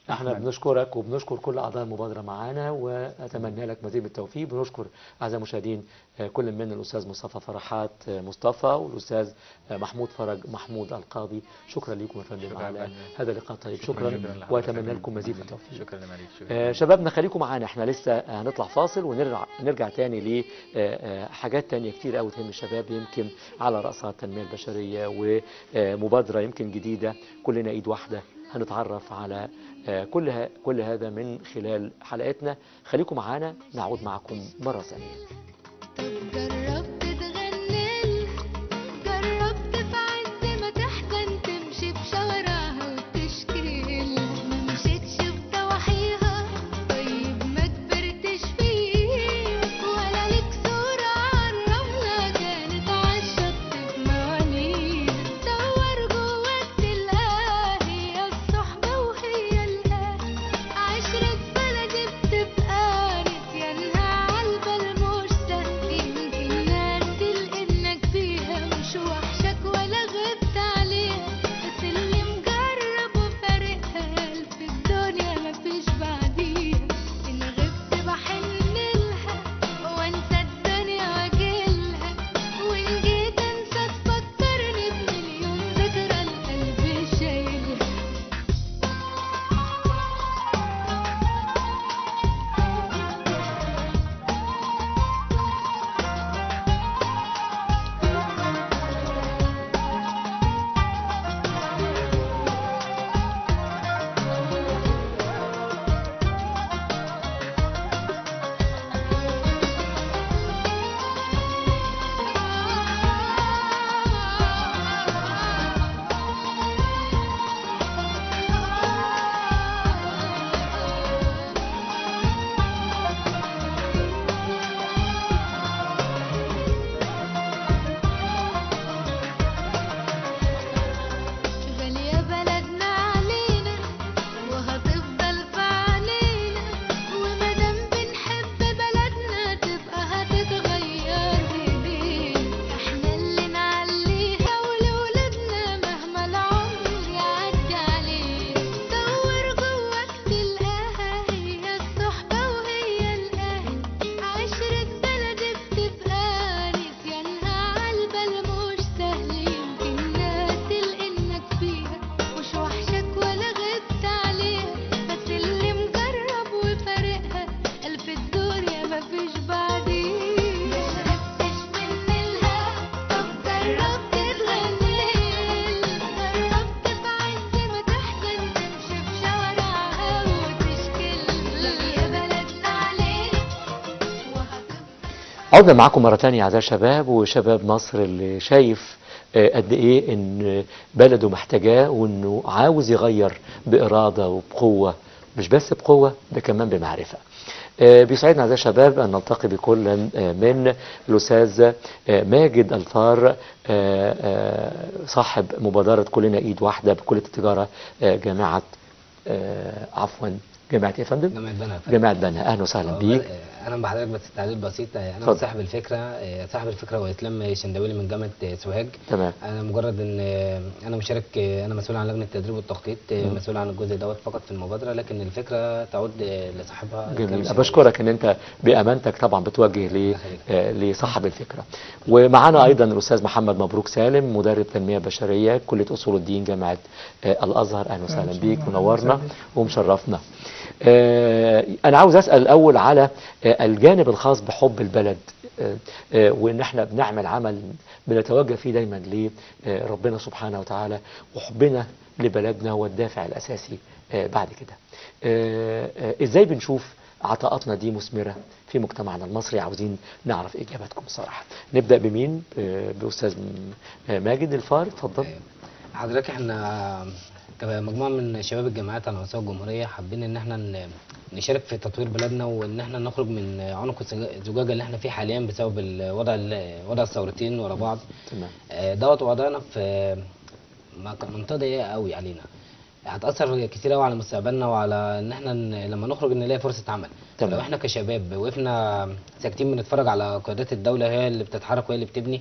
احنا أحمد. بنشكرك وبنشكر كل اعضاء المبادره معانا واتمنى لك مزيد من التوفيق بنشكر اعزائي المشاهدين آه، كل من الاستاذ مصطفى فرحات آه، مصطفى والاستاذ آه، محمود فرج محمود القاضي شكرا لكم يا فندم شكراً على فندم. هذا اللقاء طيب شكرا لحضرتك. واتمنى لكم مزيد من التوفيق شكرا يا مالك آه، شكرا شبابنا خليكم معانا احنا لسه هنطلع فاصل ونرجع نرجع تاني لحاجات تانية كتير قوي تهم الشباب يمكن على رأسها التنمية البشرية ومبادرة يمكن جديدة كلنا ايد واحدة هنتعرف على آه، كل ه- كل هذا من خلال حلقتنا خليكم معانا نعود معكم مرة ثانية جربت تغني جربت في عز ما تحزن تمشي في شوارعها وتشكي ما مشيتش في ضواحيها طيب ما كبرتش فيه ولا ليك صورة عالرملة كانت عالشط في موانيها دور جواك تلاقيها هي الصحبة وهي الأهل عشرة بلدي بتبقى نسيانها عالبال مش سهل يمكن ناس انك فيها مش وحشك ولا غبت عليها بس اللي مجرب وفارقها في الدنيا مفيش بعديها ان غبت بحن لها وانسى الدنيا واجيلها وان جيت انسى تفكرني بمليون ذكرى القلب شايلها غالية بلدنا علينا وهتفضل في عينينا ومادام بنحب بلدنا تبقى هتتغير ايدينا احنا اللي نعليها ولولادنا مهما العمر يعدي علينا دور جواك تلقاها هي الصحبة وهي الأهل عشرة بلدي بتبقى نسيانها عالبال مش سهل يمكن ناس انك فيها مش وحشك ولا غبت عليها بس اللي مجرب وفارقها ألف الدنيا مفيش بعديها مشربتش من الهوا طب جربت تغني جربت في عز ما تحزن تمشي في شوارعها وتشكي يا بلدنا عليك وهتفضل عدنا معاكم مرة تانية أعزائي الشباب وشباب مصر اللي شايف آه، قد إيه إن بلده محتاجاه وإنه عاوز يغير بإرادة وبقوة مش بس بقوة ده كمان بمعرفة آه، بيسعدنا أعزائي الشباب أن نلتقي بكل آه، من الأستاذ آه، ماجد الفار آه، آه، صاحب مبادرة كلنا إيد واحدة بكلية التجارة آه، جامعة آه، عفوا جامعة إيه يا فندم؟ جامعة بنها جامعة بنها أهلا وسهلا بيك انا بحضرتك بس تعليق بسيط انا اتفضل. صاحب الفكره آه، صاحب الفكره هو اسلام شندويلي من جامعه آه، سوهاج تمام انا مجرد ان آه، انا مشارك آه، انا مسؤول عن لجنه التدريب والتخطيط آه، مم. مسؤول عن الجزء دوت فقط في المبادره لكن الفكره تعود آه، لصاحبها إسلام جميل شندويلي. بشكرك ان انت بامانتك طبعا بتوجه ل الله يخليك. آه، لصاحب الفكره ومعانا ايضا الاستاذ محمد مبروك سالم مدرب تنميه بشريه كليه اصول الدين جامعه آه، الازهر اهلا وسهلا بيك منورنا ومشرفنا آه، انا عاوز اسال الاول على آه، الجانب الخاص بحب البلد آه، آه، وان احنا بنعمل عمل بنتوجه فيه دايما لربنا سبحانه وتعالى وحبنا لبلدنا هو الدافع الاساسي آه، بعد كده آه، آه، ازاي بنشوف عطاءاتنا دي مثمرة في مجتمعنا المصري عاوزين نعرف إجاباتكم صراحة نبدأ بمين ب- بأستاذ م- آه، ماجد الفار اتفضل حضرتك احنا كمجموعه من شباب الجامعات على مستوى الجمهوريه حابين ان احنا ن- نشارك في تطوير بلدنا وان احنا نخرج من عنق الزجا- الزجاجه اللي احنا فيه حاليا بسبب الوضع ال- وضع الثورتين ورا بعض تمام آه، دوت وضعنا في مك- منطقه ضيقه قوي علينا هتاثر كتير قوي على مستقبلنا وعلى ان احنا ن- لما نخرج نلاقي فرصه عمل تمام. لو احنا كشباب وقفنا ساكتين بنتفرج على قيادات الدوله هي اللي بتتحرك وهي اللي بتبني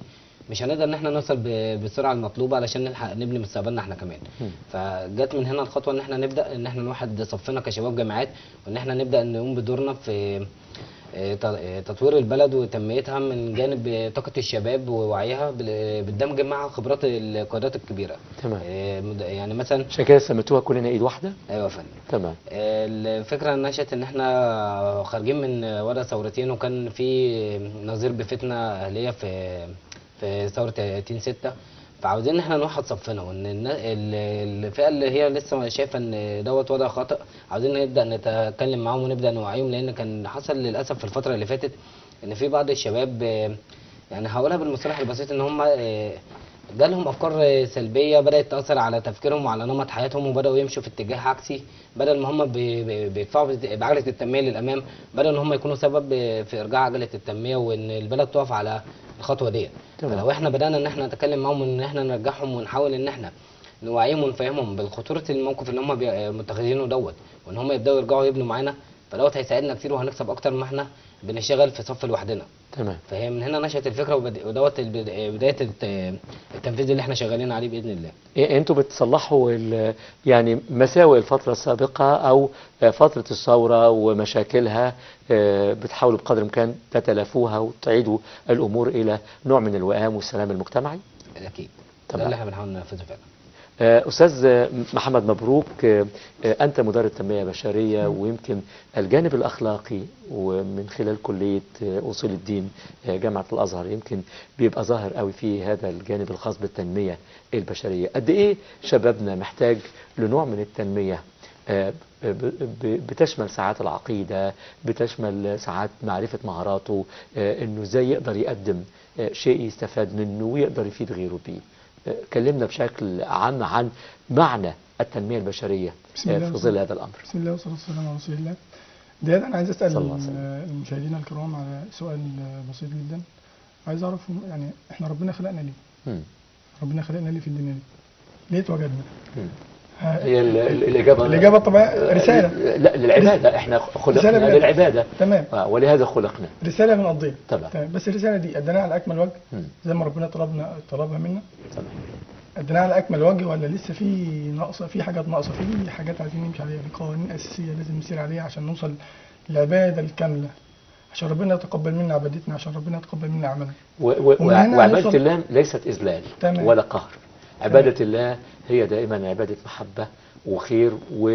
مش هنقدر ان احنا نوصل ب- بالسرعه المطلوبه علشان نلحق نبني مستقبلنا احنا كمان مم. فجت من هنا الخطوه ان احنا نبدا ان احنا نوحد صفنا كشباب جامعات وان احنا نبدا نقوم بدورنا في آه، ت- آه، تطوير البلد وتنميتها من جانب طاقه الشباب ووعيها بال- بالدمج مع خبرات القيادات الكبيره تمام. آه، مد- يعني مثلا عشان كده سميتوها كلنا ايد واحده ايوه يا فندم تمام الفكرة نشأت إن إحنا خارجين من ورا ثورتين وكان في نظير بفتنة أهلية في في ثورة 30 ستة فعاوزين إن إحنا نوحد صفنا وإن النا- ال- الفئة اللي هي لسه شايفة إن دوت وضع خطأ عاوزين نبدأ نتكلم معاهم ونبدأ نوعيهم لأن كان حصل للأسف في الفترة اللي فاتت إن في بعض الشباب آه، يعني هقولها بالمصطلح البسيط إن هم آه، جالهم افكار سلبيه بدات تاثر على تفكيرهم وعلى نمط حياتهم وبداوا يمشوا في اتجاه عكسي بدل ما هم بي- بي- بيدفعوا بت- بعجله التنميه للامام بدل ان هم يكونوا سبب في ارجاع عجله التنميه وان البلد تقف على الخطوه ديت تمام. فلو احنا بدانا ان احنا نتكلم معاهم ان احنا نرجعهم ونحاول ان احنا نوعيهم ونفهمهم بالخطوره الموقف اللي هم بي- متخذينه دوت وان هم يبداوا يرجعوا يبنوا معانا فدوت هيساعدنا كتير وهنكسب اكتر ما احنا بنشتغل في صف لوحدنا تمام فهي من هنا نشأت الفكره وبد- ودوت البد- بدايه الت- التنفيذ اللي احنا شغالين عليه باذن الله إيه انتوا بتصلحوا ال- يعني مساوئ الفترة السابقة او آه، فترة الثورة ومشاكلها آه، بتحاولوا بقدر الامكان تتلافوها وتعيدوا الامور الى نوع من الوئام والسلام المجتمعي اكيد تمام. ده اللي احنا بنحاول ننفذه فعلا آه، أستاذ آه، محمد مبروك آه، آه، أنت مدرب تنمية بشرية ويمكن الجانب الأخلاقي ومن خلال كلية آه، أصول الدين آه، جامعة الأزهر يمكن بيبقى ظاهر قوي في هذا الجانب الخاص بالتنمية البشرية قد إيه شبابنا محتاج لنوع من التنمية آه، ب- ب- بتشمل ساعات العقيدة بتشمل ساعات معرفة مهاراته آه، انه ازاي يقدر يقدم آه، شيء يستفاد منه ويقدر يفيد غيره بيه آه، كلمنا بشكل عام عن معنى التنمية البشرية بسم آه، الله في والصلاة- ظل هذا الأمر بسم الله والصلاة والسلام على رسول الله بداية أنا عايز أسأل صلى الله عليه وسلم. المشاهدين الكرام على سؤال بسيط جدا عايز أعرف يعني إحنا ربنا خلقنا ليه؟ مم. ربنا خلقنا ليه في الدنيا دي؟ ليه اتوجدنا؟ مم. ها- هي ال- ال- الإجابة الإجابة الطبيعية رسالة لا للعبادة احنا رسالة خلقنا بجد. للعبادة تمام آه، ولهذا خلقنا رسالة بنقضيها تمام تمام بس الرسالة دي أديناها على أكمل وجه مم. زي ما ربنا طلبنا طلبها منا تمام أديناها على أكمل وجه ولا لسه في ناقصة في حاجات ناقصة في حاجات عايزين نمشي عليها في قوانين أساسية لازم نسير عليها عشان نوصل للعبادة الكاملة عشان ربنا يتقبل منا عبادتنا عشان ربنا يتقبل منا عملنا و- و- ومن هنا وعبادة هنوصل- الله ليست إذلال تمام. ولا قهر عبادة الله هي دائما عبادة محبة وخير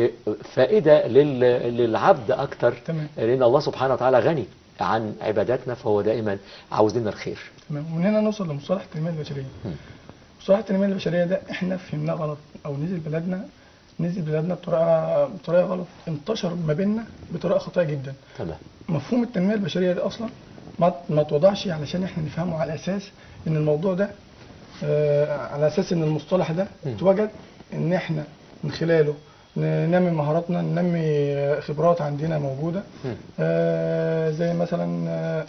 وفائدة لل- للعبد أكتر تمام. لأن الله سبحانه وتعالى غني عن عباداتنا فهو دائما عاوز لنا الخير تمام ومن هنا نوصل لمصطلح التنمية البشرية مم. مصطلح التنمية البشرية ده احنا فهمناه غلط او نزل بلدنا نزل بلادنا بطريقة بطريقة غلط انتشر ما بيننا بطريقة خاطئة جدا تمام مفهوم التنمية البشرية ده اصلا ما ما اتوضعش علشان احنا نفهمه على اساس ان الموضوع ده آه على اساس ان المصطلح ده مم. اتوجد ان احنا من خلاله ننمي مهاراتنا ننمي آه، خبرات عندنا موجودة مم. آه زي مثلا آه،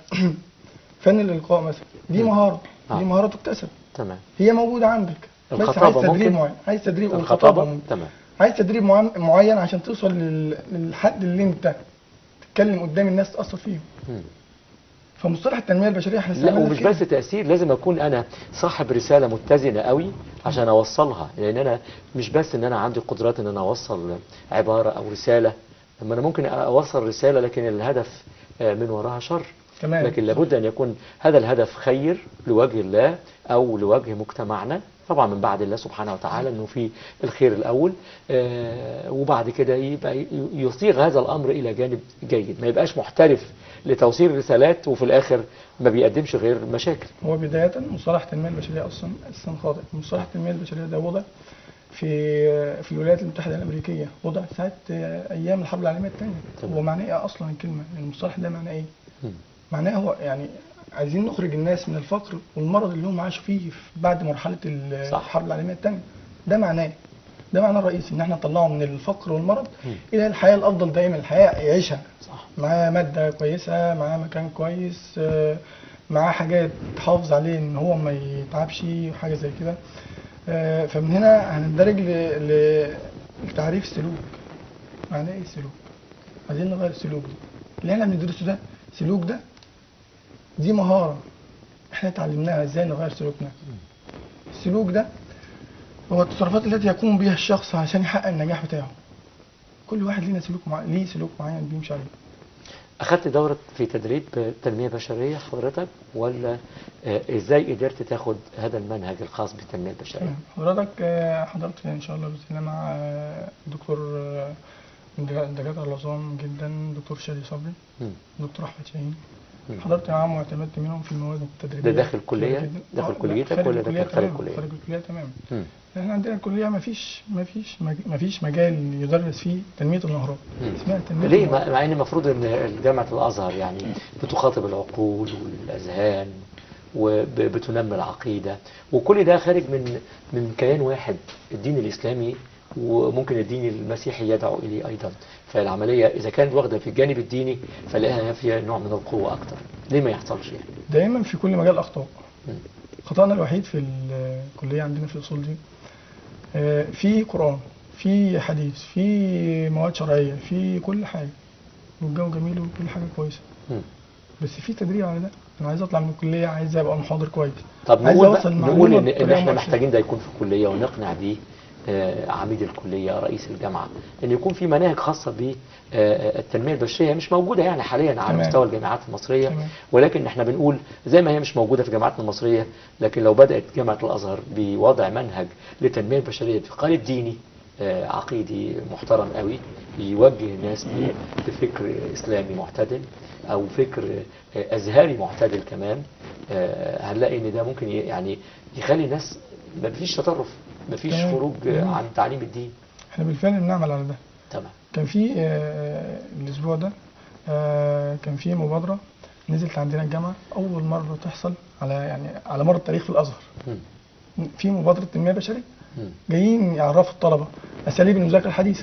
فن الإلقاء مثلا دي مهارة آه. دي مهارة تكتسب تمام هي موجودة عندك بس الخطابة عايز تدريب ممكن؟ معين عايز تدريب الخطابة والخطابة ممكن. تمام عايز تدريب معين- معين عشان توصل لل- للحد اللي انت تتكلم قدام الناس تأثر فيهم مم. فمصطلح التنمية البشرية احنا لا استعملنا ومش فيه. بس تأثير لازم أكون أنا صاحب رسالة متزنة قوي عشان أوصلها لأن أنا مش بس إن أنا عندي قدرات إن أنا أوصل عبارة أو رسالة لما أنا ممكن أوصل رسالة لكن الهدف آه، من وراها شر تمام لكن لابد أن يكون هذا الهدف خير لوجه الله أو لوجه مجتمعنا طبعا من بعد الله سبحانه وتعالى أنه في الخير الأول آه، وبعد كده يبقى ي- يصيغ هذا الأمر إلى جانب جيد ما يبقاش محترف لتوصيل رسالات وفي الآخر ما بيقدمش غير مشاكل هو بداية مصطلح التنمية البشرية أصلا أصلا خاطئ مصطلح التنمية البشرية ده وضع في في الولايات المتحدة الأمريكية وضع ساعة أيام الحرب العالمية الثانية تمام. هو معناه إيه أصلا الكلمة يعني المصطلح ده معناه إيه مم. معناه هو يعني عايزين نخرج الناس من الفقر والمرض اللي هم عاشوا فيه بعد مرحلة ال- صح. الحرب العالمية الثانية ده معناه ده معناه الرئيسي ان احنا نطلعه من الفقر والمرض مم. الى الحياه الافضل دايما الحياه يعيشها صح معاه ماده كويسه معاه مكان كويس آه، معاه حاجات تحافظ عليه ان هو ما يتعبش وحاجه زي كده آه، فمن هنا هنندرج ل- ل- لتعريف السلوك معناه ايه السلوك عايزين نغير السلوك ده اللي احنا بندرسه ده سلوك ده دي مهاره احنا اتعلمناها ازاي نغير سلوكنا السلوك ده هو التصرفات التي يقوم بها الشخص عشان يحقق النجاح بتاعه كل واحد لينا سلوك مع... ليه سلوك معين بيمشي عليه أخدت دورة في تدريب تنمية بشرية حضرتك ولا آه، إزاي قدرت تاخد هذا المنهج الخاص بالتنمية البشرية؟ تمام. حضرتك آه، حضرت ان شاء الله باذن الله مع آه، دكتور آه، من دكا- دكاتره العظام جدا دكتور شادي صبري مم. دكتور احمد شاهين مم. حضرت معاهم واعتمدت منهم في المواد التدريبيه ده داخل الكلية؟ كتير جداً. داخل آه، لا، كليتك خارج ولا الكلية داخل خارج تمام، الكلية؟ خارج الكليه تمام مم. احنا عندنا الكليه ما فيش ما فيش ما فيش مجال يدرس فيه تنميه المهارات مم. اسمها تنميه ليه المهارات. مع مع ان المفروض ان جامعه الازهر يعني بتخاطب العقول والاذهان وبتنمي العقيده وكل ده خارج من من كيان واحد الدين الاسلامي وممكن الدين المسيحي يدعو اليه ايضا فالعمليه اذا كانت واخده في الجانب الديني فلاقيها فيها نوع من القوه اكتر ليه ما يحصلش يعني دايما في كل مجال اخطاء مم. خطأنا الوحيد في الكليه عندنا في الاصول دي آه، في قران في حديث في مواد شرعيه في كل حاجه والجو جميل وكل حاجه كويسه مم. بس في تدريب على ده انا عايز اطلع من الكليه عايز ابقى محاضر كويس طب عايز نقول بقى أوصل نقول معلومة ان, إن بطريقة احنا مباشرة. محتاجين ده يكون في الكليه ونقنع بيه آه، عميد الكليه رئيس الجامعه ان يكون في مناهج خاصه بالتنميه البشريه مش موجوده يعني حاليا على تمام. مستوى الجامعات المصريه تمام. ولكن احنا بنقول زي ما هي مش موجوده في جامعاتنا المصريه لكن لو بدات جامعه الازهر بوضع منهج للتنميه البشريه في قالب ديني آه، عقيدي محترم قوي يوجه الناس ب- بفكر اسلامي معتدل او فكر آه، ازهري معتدل كمان آه، هنلاقي ان ده ممكن ي- يعني يخلي الناس ما فيش تطرف ما فيش تمام. خروج آه، تمام. عن تعليم الدين احنا بالفعل بنعمل على ده تمام كان في آه، الاسبوع ده آه، كان في مبادره نزلت عندنا الجامعه اول مره تحصل على يعني على مر التاريخ في الازهر مم. في مبادره تنميه بشريه مم. جايين يعرفوا الطلبه اساليب المذاكره الحديثه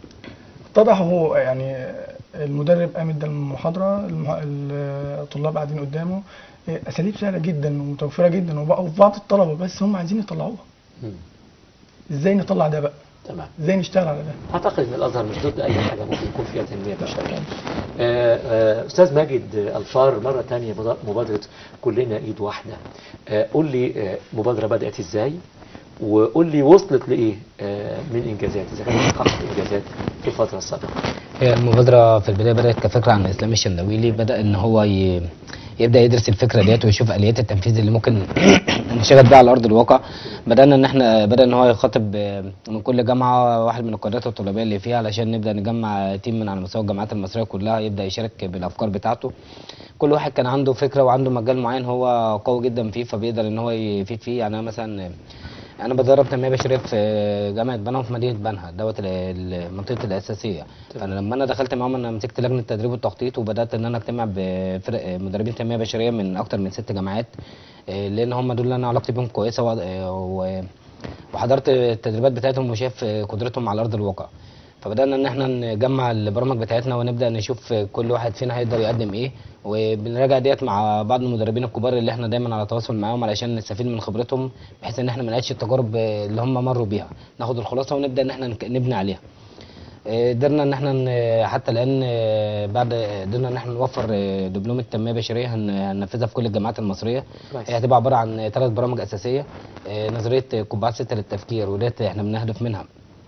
اتضح هو يعني المدرب قام ادى المحاضره المح- الطلاب قاعدين قدامه اساليب سهله جدا ومتوفره جدا وبقوا في بعض الطلبه بس هم عايزين يطلعوها مم. ازاي نطلع ده بقى تمام ازاي نشتغل على ده اعتقد ان الازهر مش ضد اي حاجه ممكن يكون فيها تنميه بشريه آه، آه، استاذ ماجد الفار مره تانية بض- مبادره كلنا ايد واحده آه، قول لي آه، مبادره بدات ازاي وقول لي وصلت لايه آه، من انجازات اذا كانت حققت انجازات في الفتره السابقه هي المبادرة في البداية بدأت كفكرة عن الإسلام الشندويلي بدأ إن هو ي... يبدأ يدرس الفكرة ديت ويشوف آليات التنفيذ اللي ممكن نشتغل بيها على أرض الواقع بدأنا إن إحنا بدأ إن هو يخاطب آه، من كل جامعة واحد من القيادات الطلابية اللي فيها علشان نبدأ نجمع تيم من على مستوى الجامعات المصرية كلها يبدأ يشارك بالأفكار بتاعته كل واحد كان عنده فكرة وعنده مجال معين هو قوي جدا فيه فبيقدر إن هو يفيد فيه يعني أنا مثلا انا بدرب تنميه بشريه في جامعه بنها وفي مدينه بنها دوت ال- ال- منطقه الاساسيه فانا لما انا دخلت معاهم انا مسكت لجنه التدريب والتخطيط وبدات ان انا اجتمع بفرق مدربين تنميه بشريه من اكتر من ست جامعات آه، لان هم دول اللي انا علاقتي بيهم كويسه وع- آه، و- وحضرت التدريبات بتاعتهم وشايف قدرتهم على ارض الواقع فبدانا ان احنا نجمع البرامج بتاعتنا ونبدا نشوف كل واحد فينا هيقدر يقدم ايه وبنراجع ديت مع بعض المدربين الكبار اللي احنا دايما على تواصل معاهم علشان نستفيد من خبرتهم بحيث ان احنا ما نعيدش التجارب اللي هم مروا بيها ناخد الخلاصه ونبدا ان احنا نك- نبني عليها آه، قدرنا ان احنا ن- حتى الان آه، بعد قدرنا ان احنا نوفر آه، دبلوم التنميه البشريه هن- هننفذها في كل الجامعات المصريه كويس. هي هتبقى عباره عن ثلاث برامج اساسيه آه، نظريه قبعات سته للتفكير وديت احنا بنهدف منها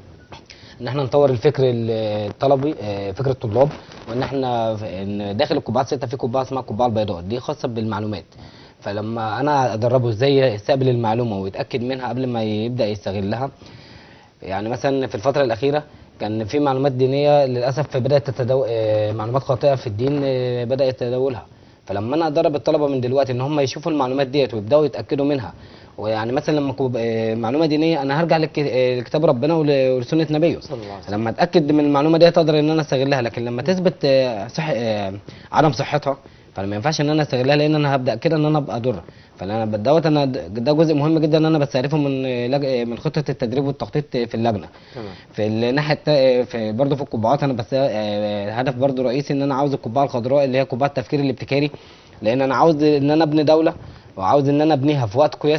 ان احنا نطور الفكر الطلبي آه، فكر الطلاب وان احنا ف- ان داخل القبعات سته في قبعه اسمها القبعه البيضاء دي خاصه بالمعلومات فلما انا ادربه ازاي يستقبل المعلومه ويتاكد منها قبل ما يبدا يستغلها يعني مثلا في الفتره الاخيره كان في معلومات دينيه للاسف بدات تتداول آه، معلومات خاطئه في الدين آه، بدا يتداولها فلما انا ادرب الطلبه من دلوقتي ان هم يشوفوا المعلومات ديت ويبداوا يتاكدوا منها ويعني مثلا لما كو- آه، معلومه دينيه انا هرجع لك- آه، لكتاب ربنا ول- ولسنه نبيه صلى الله عليه وسلم لما اتاكد من المعلومه ديت اقدر ان انا استغلها لكن لما تثبت آه، صح آه، عدم صحتها فانا ما ينفعش ان انا استغلها لان انا هبدا كده ان انا ابقى ضر فانا ب- دوت انا د- ده جزء مهم جدا ان انا بستعرفه من آه، لج- آه، من خطه التدريب والتخطيط في اللجنه تمام في الناحيه التا- في برضه في القبعات انا بس آه، هدف برضه رئيسي ان انا عاوز القبعه الخضراء اللي هي قبعه التفكير الابتكاري لان انا عاوز ان انا ابني دوله وعاوز ان انا ابنيها في وقت قياسي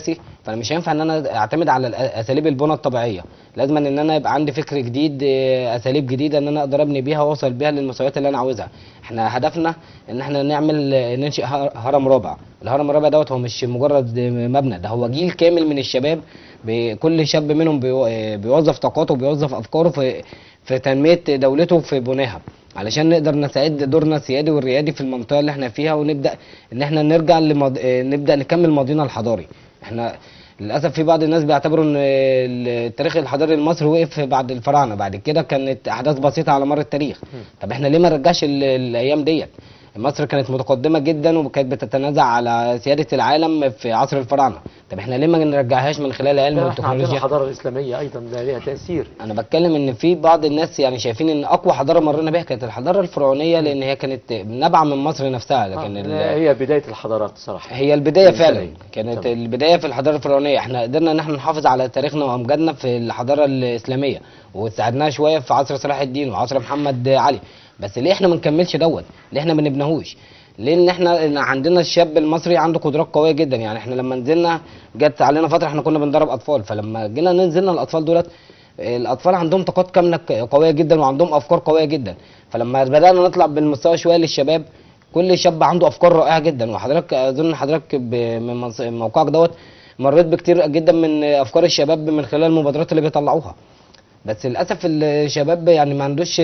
فانا مش هينفع ان انا اعتمد على الأ- اساليب البنى الطبيعيه لازم ان انا يبقى عندي فكر جديد آه، اساليب جديده ان انا اقدر ابني بيها واوصل بيها للمستويات اللي انا عاوزها احنا هدفنا ان احنا نعمل آه، ننشئ هر- هرم رابع الهرم الرابع دوت هو مش مجرد آه، مبنى ده هو جيل كامل من الشباب ب- كل شاب منهم بيو- آه، بيوظف طاقاته وبيوظف افكاره في في تنميه دولته في بنائها علشان نقدر نستعد دورنا السيادي والريادي في المنطقه اللي احنا فيها ونبدا ان احنا نرجع لمض... آه، نبدا نكمل ماضينا الحضاري احنا للاسف في بعض الناس بيعتبروا ان التاريخ الحضاري المصري وقف بعد الفراعنه بعد كده كانت احداث بسيطه على مر التاريخ طب احنا ليه ما نرجعش ال- الايام ديت مصر كانت متقدمه جدا وكانت بتتنازع على سياده العالم في عصر الفراعنه طب احنا ليه ما نرجعهاش من خلال العلم لا احنا عندنا والتكنولوجيا الحضاره الاسلاميه ايضا ده ليها تاثير انا بتكلم ان في بعض الناس يعني شايفين ان اقوى حضاره مرينا بها كانت الحضاره الفرعونيه لان هي كانت نابعه من مصر نفسها لكن آه، ال- هي بدايه الحضارات صراحه هي البدايه فعلا الإنسانية. كانت تمام. البدايه في الحضاره الفرعونيه احنا قدرنا ان احنا نحافظ على تاريخنا وامجادنا في الحضاره الاسلاميه وساعدناها شويه في عصر صلاح الدين وعصر محمد علي بس ليه احنا ما نكملش دوت ليه احنا ما نبناهوش لان احنا إن عندنا الشاب المصري عنده قدرات قويه جدا يعني احنا لما نزلنا جت علينا فتره احنا كنا بندرب اطفال فلما جينا نزلنا الاطفال دولت الاطفال عندهم طاقات كامله ك- قويه جدا وعندهم افكار قويه جدا فلما بدانا نطلع بالمستوى شويه للشباب كل شاب عنده افكار رائعه جدا وحضرتك اظن حضرتك ب- من منص- موقعك دوت مريت بكتير جدا من افكار الشباب من خلال المبادرات اللي بيطلعوها بس للاسف الشباب يعني ما عندوش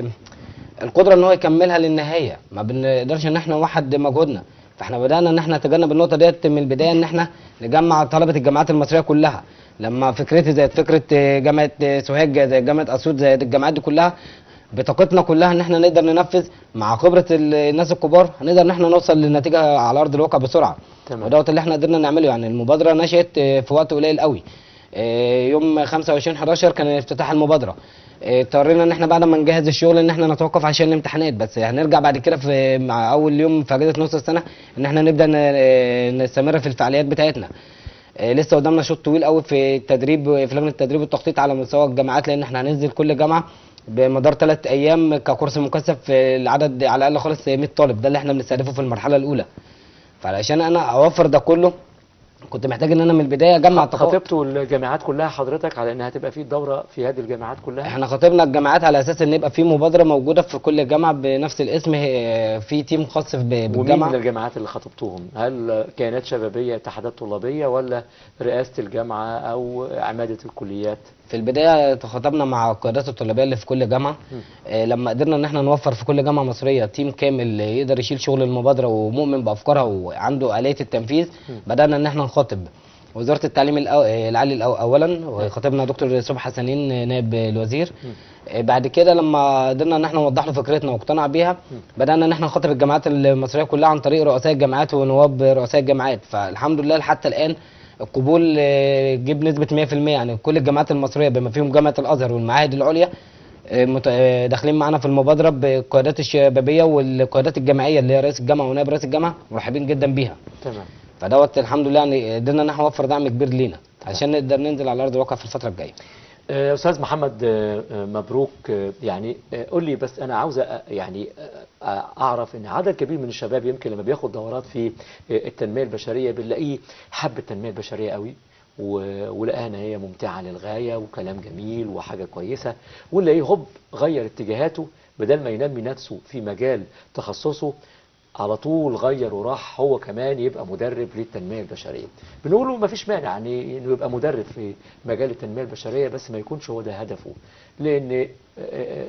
القدره ان هو يكملها للنهايه ما بنقدرش ان احنا نوحد مجهودنا فاحنا بدانا ان احنا نتجنب النقطه ديت من البدايه ان احنا نجمع طلبه الجامعات المصريه كلها لما فكرتي زي فكره جامعه سوهاج زي جامعه اسيوط زي الجامعات دي كلها بطاقتنا كلها ان احنا نقدر ننفذ مع خبره ال- الناس الكبار هنقدر ان احنا نوصل للنتيجه على ارض الواقع بسرعه تمام. ودوت اللي احنا قدرنا نعمله يعني المبادره نشأت آه، في وقت قليل قوي آه، يوم 25 11 كان افتتاح المبادره آه، اضطرينا ان احنا بعد ما نجهز الشغل ان احنا نتوقف عشان الامتحانات بس هنرجع بعد كده في مع اول يوم في اجازه نص السنه ان احنا نبدا ن- آه، نستمر في الفعاليات بتاعتنا آه، لسه قدامنا شوط طويل قوي في التدريب في لجنه التدريب والتخطيط على مستوى الجامعات لان احنا هننزل كل جامعه بمدار ثلاث ايام ككورس مكثف في العدد على الاقل خالص 100 طالب ده اللي احنا بنستهدفه في المرحله الاولى فعلشان انا اوفر ده كله كنت محتاج ان انا من البدايه اجمع طاقات خطبتوا الجامعات كلها حضرتك على انها تبقى في دوره في هذه الجامعات كلها احنا خاطبنا الجامعات على اساس ان يبقى في مبادره موجوده في كل جامعه بنفس الاسم هي- في تيم خاص ب- ومين من بالجامعه الجامعات اللي خطبتوهم هل كيانات شبابيه اتحادات طلابيه ولا رئاسه الجامعه او عماده الكليات في البدايه تخاطبنا مع القيادات الطلابيه اللي في كل جامعه آه، لما قدرنا ان احنا نوفر في كل جامعه مصريه تيم كامل يقدر يشيل شغل المبادره ومؤمن بافكارها وعنده اليه التنفيذ بدانا ان احنا نخاطب وزاره التعليم الأو- آه، العالي الأو- اولا وخاطبنا دكتور صبحي حسنين آه، نائب الوزير آه، بعد كده لما قدرنا ان احنا نوضح له فكرتنا واقتنع بيها بدانا ان احنا نخاطب الجامعات المصريه كلها عن طريق رؤساء الجامعات ونواب رؤساء الجامعات فالحمد لله حتى الان القبول آه، جه بنسبه 100% يعني كل الجامعات المصريه بما فيهم جامعه الازهر والمعاهد العليا آه، مت- آه، داخلين معانا في المبادره بالقيادات الشبابيه والقيادات الجامعيه اللي هي رئيس الجامعه ونائب رئيس الجامعه مرحبين جدا بيها تمام فدوت الحمد لله يعني قدرنا ان احنا نوفر دعم كبير لينا عشان نقدر ننزل على ارض الواقع في الفتره الجايه آه، استاذ محمد آه، آه، مبروك آه، يعني آه، قول لي بس انا عاوز أ- يعني آه، آه، اعرف ان عدد كبير من الشباب يمكن لما بياخد دورات في آه، التنميه البشريه بنلاقيه حب التنميه البشريه قوي و- ولقاها ان هي ممتعه للغايه وكلام جميل وحاجه كويسه ونلاقيه هوب غير اتجاهاته بدل ما ينمي نفسه في مجال تخصصه على طول غير وراح هو كمان يبقى مدرب للتنميه البشريه بنقول له ما فيش مانع يعني انه يبقى مدرب في مجال التنميه البشريه بس ما يكونش هو ده هدفه لان آه، آه،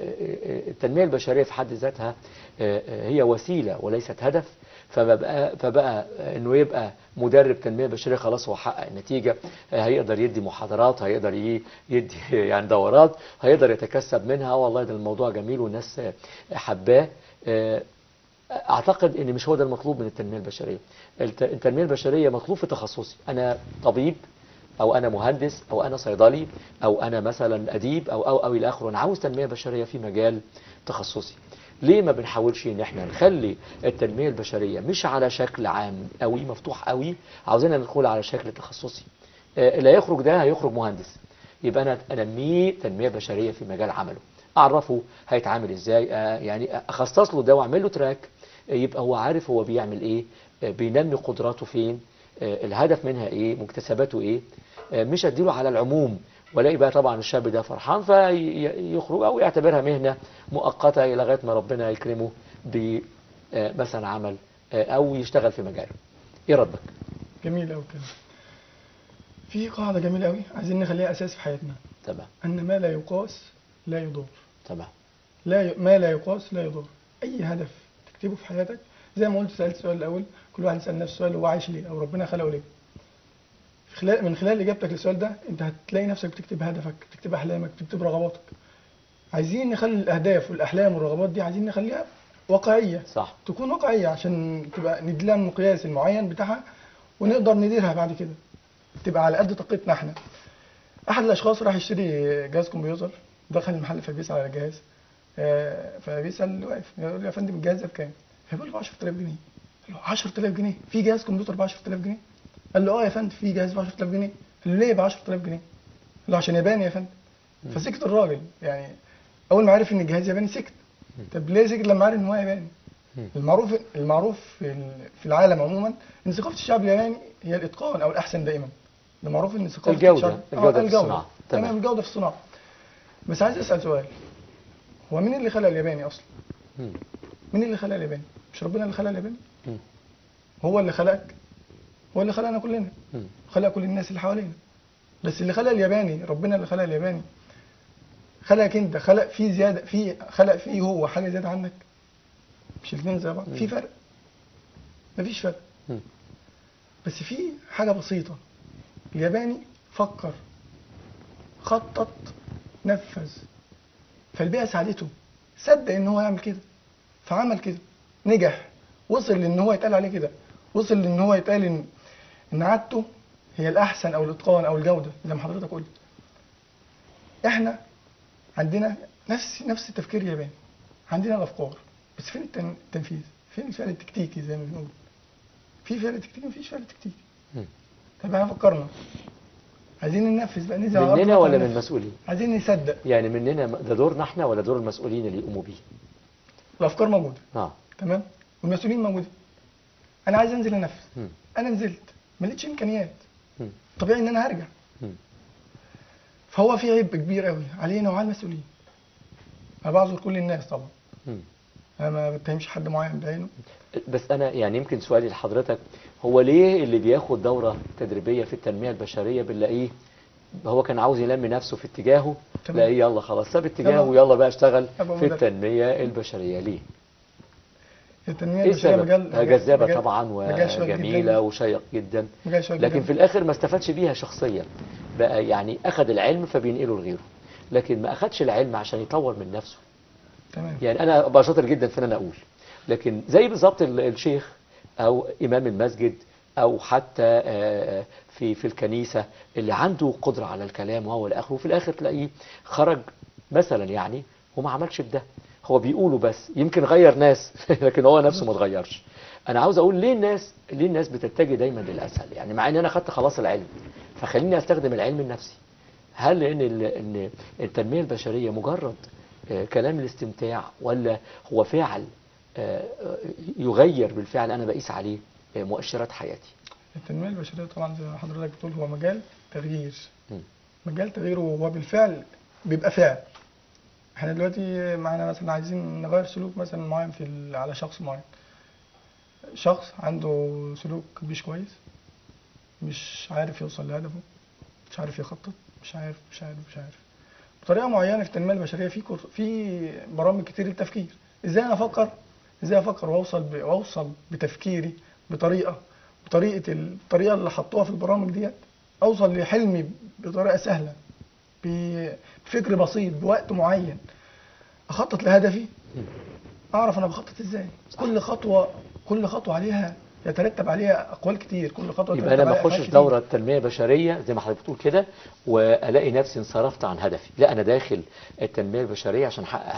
آه، التنميه البشريه في حد ذاتها آه، آه، هي وسيله وليست هدف فبقى فبقى انه يبقى مدرب تنميه بشريه خلاص هو حقق النتيجه آه، هيقدر يدي محاضرات هيقدر ي- يدي يعني دورات هيقدر يتكسب منها والله ده الموضوع جميل والناس آه، حباه آه، اعتقد ان مش هو ده المطلوب من التنميه البشريه الت- التنميه البشريه مطلوب في تخصصي انا طبيب او انا مهندس او انا صيدلي او انا مثلا اديب او او او الى اخره انا عاوز تنميه بشريه في مجال تخصصي ليه ما بنحاولش ان احنا نخلي التنميه البشريه مش على شكل عام قوي مفتوح قوي عاوزينها ندخل على شكل تخصصي آه، اللي هيخرج ده هيخرج مهندس يبقى انا انميه تنميه بشريه في مجال عمله اعرفه هيتعامل ازاي آه، يعني اخصص له ده واعمل له تراك آه، يبقى هو عارف هو بيعمل ايه آه، بينمي قدراته فين آه، الهدف منها ايه مكتسباته ايه آه، مش اديله على العموم ولاقي بقى طبعا الشاب ده فرحان فيخرج او يعتبرها مهنه مؤقته لغايه ما ربنا يكرمه ب آه، مثلا عمل آه، او يشتغل في مجاله ايه ردك جميل قوي كده في قاعده جميله قوي عايزين نخليها اساس في حياتنا تمام ان ما لا يقاس لا يضر تمام لا ي... ما لا يقاس لا يضر اي هدف تكتبه في حياتك زي ما قلت سالت السؤال الاول كل واحد يسال نفسه سؤال هو عايش ليه او ربنا خلقه ليه في خلال من خلال اجابتك للسؤال ده انت هتلاقي نفسك بتكتب هدفك بتكتب احلامك بتكتب رغباتك عايزين نخلي الاهداف والاحلام والرغبات دي عايزين نخليها واقعيه صح تكون واقعيه عشان تبقى نديلها المقياس المعين بتاعها ونقدر نديرها بعد كده تبقى على قد طاقتنا احنا احد الاشخاص راح يشتري جهاز كمبيوتر دخل المحل فبيسال على الجهاز آه، فبيسال واقف يقول له يا فندم الجهاز ده بكام؟ فبيقول له ب 10000 جنيه قال له 10000 جنيه في جهاز كمبيوتر ب 10000 جنيه؟ قال له اه يا فندم في جهاز ب 10000 جنيه قال له ليه ب 10000 جنيه؟ قال له عشان ياباني يا فندم فسكت الراجل يعني اول ما عرف ان الجهاز ياباني سكت طب ليه سكت لما عرف ان هو ياباني؟ المعروف المعروف في ال- في العالم عموما ان ثقافه الشعب الياباني هي الاتقان او الاحسن دائما ده معروف ان ثقافه الجودة، الشعب الجودة آه، في الصناعة. تمام. تمام الجوده في الصناعه بس عايز اسال سؤال هو مين اللي خلق الياباني اصلا؟ مم. مين اللي خلق الياباني؟ مش ربنا اللي خلق الياباني؟ مم. هو اللي خلقك هو اللي خلقنا كلنا مم. خلق كل الناس اللي حوالينا بس اللي خلق الياباني ربنا اللي خلق الياباني خلقك انت خلق فيه زياده في خلق فيه هو حاجه زياده عنك مش الاثنين زي بعض في فرق مفيش فرق مم. بس في حاجه بسيطه الياباني فكر خطط نفذ فالبيئه ساعدته صدق ان هو يعمل كده فعمل كده نجح وصل لان هو يتقال عليه كده وصل لان هو يتقال ان ان عادته هي الاحسن او الاتقان او الجوده زي ما حضرتك قلت احنا عندنا نفس نفس التفكير الياباني عندنا الافكار بس فين التن- التنفيذ فين الفعل التكتيكي زي ما بنقول في فعل تكتيكي مفيش فعل تكتيكي مم. طب احنا فكرنا عايزين ننفذ بقى ننزل على الأرض مننا بقى ولا من وننفذ. المسؤولين عايزين نصدق يعني مننا ده دورنا احنا ولا دور المسؤولين اللي يقوموا بيه الافكار موجوده اه تمام والمسؤولين موجودين انا عايز انزل انفذ مم. انا نزلت ما لقيتش امكانيات مم. طبيعي ان انا هرجع مم. فهو في عيب كبير قوي علينا وعلى المسؤولين انا بعذر كل الناس طبعا مم. انا ما بتهمش حد معين بعينه بس انا يعني يمكن سؤالي لحضرتك هو ليه اللي بياخد دورة تدريبية في التنمية البشرية بنلاقيه هو كان عاوز ينمي نفسه في اتجاهه تمام. لاقيه يلا خلاص ساب اتجاهه يلا. ويلا بقى اشتغل أبقى في مدرب. التنمية البشرية ليه؟ التنميه ايه البشريه السبب؟ مجال هي مجال- جذابة مجال- طبعا مجال شيق وجميلة جداً. وشيق جدا مجال شيق لكن جداً. في الاخر ما استفادش بيها شخصيا بقى يعني اخذ العلم فبينقله لغيره لكن ما اخدش العلم عشان يطور من نفسه تمام يعني انا ابقى شاطر جدا في ان انا اقول لكن زي بالظبط ال- الشيخ او امام المسجد او حتى آه، في في الكنيسه اللي عنده قدره على الكلام وهو الاخر وفي الاخر تلاقيه خرج مثلا يعني وما عملش بده هو بيقوله بس يمكن غير ناس لكن هو نفسه ما اتغيرش انا عاوز اقول ليه الناس ليه الناس بتتجه دايما للاسهل يعني مع ان انا خدت خلاص العلم فخليني استخدم العلم النفسي هل لان ال- ان التنميه البشريه مجرد آه، كلام الاستمتاع ولا هو فعل آه، آه، يغير بالفعل انا بقيس عليه آه، مؤشرات حياتي التنميه البشريه طبعا زي ما حضرتك بتقول هو مجال تغيير مم. مجال تغيير وهو بالفعل بيبقى فعل احنا دلوقتي معانا مثلا عايزين نغير سلوك مثلا معين في ال- على شخص معين شخص عنده سلوك مش كويس مش عارف يوصل لهدفه مش عارف يخطط مش عارف مش عارف مش عارف بطريقه معينه في التنميه البشريه في كورس في برامج كتير للتفكير ازاي انا افكر ازاي افكر واوصل ب... واوصل بتفكيري بطريقه بطريقه ال- الطريقه اللي حطوها في البرامج ديت اوصل لحلمي بطريقه سهله ب- بفكر بسيط بوقت معين اخطط لهدفي اعرف انا بخطط ازاي كل خطوه كل خطوه عليها يترتب عليها اقوال كتير كل خطوه يبقى يترتب انا ما عليها أفعال اخشش كتير. دوره تنميه بشريه زي ما حضرتك بتقول كده والاقي نفسي انصرفت عن هدفي لا انا داخل التنميه البشريه عشان احقق هدفي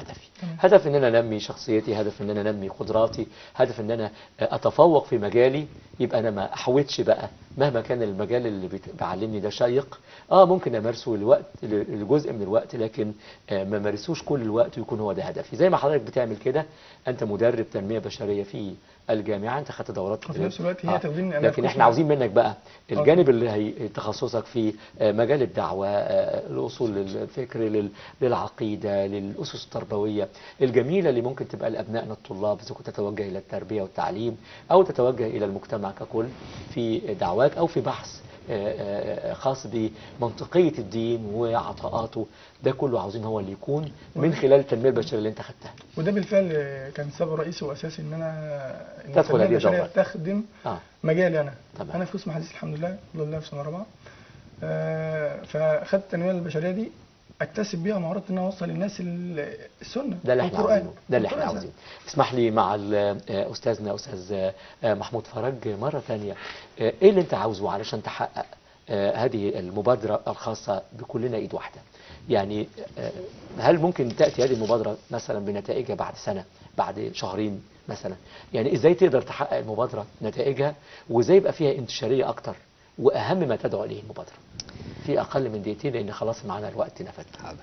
هدف ان انا انمي شخصيتي هدف ان انا انمي قدراتي هدف ان انا اتفوق في مجالي يبقى انا ما احوتش بقى مهما كان المجال اللي بيت- بيعلمني ده شيق اه ممكن امارسه الوقت لجزء من الوقت لكن آه ما مارسوش كل الوقت ويكون هو ده هدفي زي ما حضرتك بتعمل كده انت مدرب تنميه بشريه في الجامعه انت خدت دورات وفي تدريب. نفس الوقت هي تخدمني أنا لكن في احنا قسم- عاوزين منك بقى الجانب اللي هي تخصصك في آه، مجال الدعوه آه، الاصول للفكر لل- للعقيده للاسس التربويه الجميله اللي ممكن تبقى لابنائنا الطلاب اذا كنت تتوجه الى التربيه والتعليم او تتوجه الى المجتمع ككل في دعواك او في بحث آه، آه، خاص بمنطقيه الدين وعطاءاته ده كله عاوزين هو اللي يكون من خلال التنميه البشريه اللي انت خدتها وده بالفعل كان سبب رئيسي واساسي ان انا إن تدخل التنمية هذه البشرية الدورة. تخدم اه مجالي انا تمام. انا في قسم حديث الحمد لله الحمد لله في سنه رابعه آه، فاخدت التنميه البشريه دي اكتسب بيها مهارات ان انا اوصل للناس ال- السنه ده اللي احنا القرآن. عاوزينه ده اللي احنا القرآن. عاوزينه اسمح لي مع ال- آه، استاذنا استاذ آه، محمود فرج مره ثانيه آه، ايه اللي انت عاوزه علشان تحقق آه، هذه المبادره الخاصه بكلنا ايد واحده يعني آه، هل ممكن تاتي هذه المبادره مثلا بنتائجها بعد سنه بعد شهرين مثلا يعني ازاي تقدر تحقق المبادره نتائجها وازاي يبقى فيها انتشاريه اكتر واهم ما تدعو اليه المبادره في اقل من دقيقتين لان خلاص معانا الوقت نفد حاضر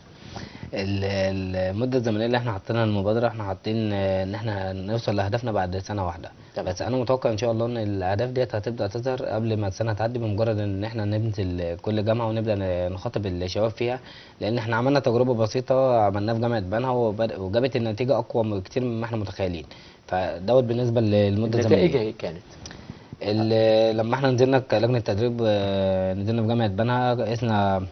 ال- المدة الزمنية اللي احنا حاطينها للمبادرة احنا حاطين آه، ان احنا نوصل لهدفنا بعد سنة واحدة تمام. بس انا متوقع ان شاء الله ان الاهداف ديت هتبدأ تظهر قبل ما السنة تعدي بمجرد ان احنا ننزل كل جامعة ونبدأ ن- نخاطب الشباب فيها لان احنا عملنا تجربة بسيطة عملناها في جامعة بنها وبد- وجابت النتيجة اقوى بكتير مما احنا متخيلين فدوت بالنسبة للمدة نتائجها الزمنية ايه كانت ال- لما احنا نزلنا كلجنة تدريب آه، نزلنا في جامعة بنها قسنا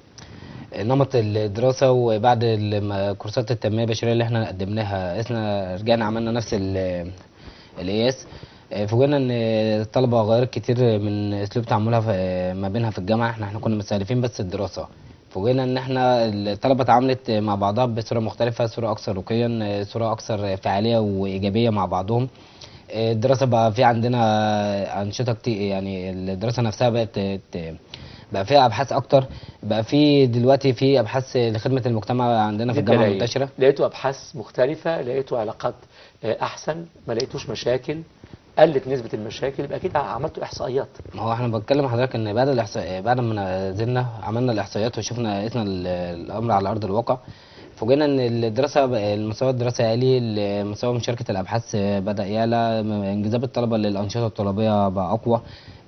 نمط الدراسة وبعد الم- كورسات التنمية البشرية اللي احنا قدمناها قسنا رجعنا عملنا نفس ال- القياس آه، فوجئنا ان الطلبة غيرت كتير من اسلوب تعاملها في- ما بينها في الجامعة احنا احنا كنا مستهدفين بس الدراسة فوجئنا ان احنا الطلبة اتعاملت مع بعضها بصورة مختلفة صورة اكثر رقيا آه، صورة اكثر فعالية وايجابية مع بعضهم الدراسة بقى في عندنا أنشطة كتير يعني الدراسة نفسها بقت ت- بقى فيها أبحاث أكتر بقى في دلوقتي في أبحاث لخدمة المجتمع عندنا في انت الجامعة لقيت- منتشرة لقيتوا ابحاث مختلفه لقيتوا علاقات آه، احسن ما لقيتوش مشاكل قلت نسبه المشاكل يبقى اكيد عملتوا احصائيات ما هو احنا بتكلم حضرتك ان بعد الإحصاء بعد ما نزلنا عملنا الإحصائيات وشفنا قسنا ال- الأمر على أرض الواقع فوجئنا ان الدراسه بقى- المستوى الدراسي عالي مستوى مشاركه الابحاث بدا يعلى م- انجذاب الطلبه للانشطه الطلابيه بقى اقوى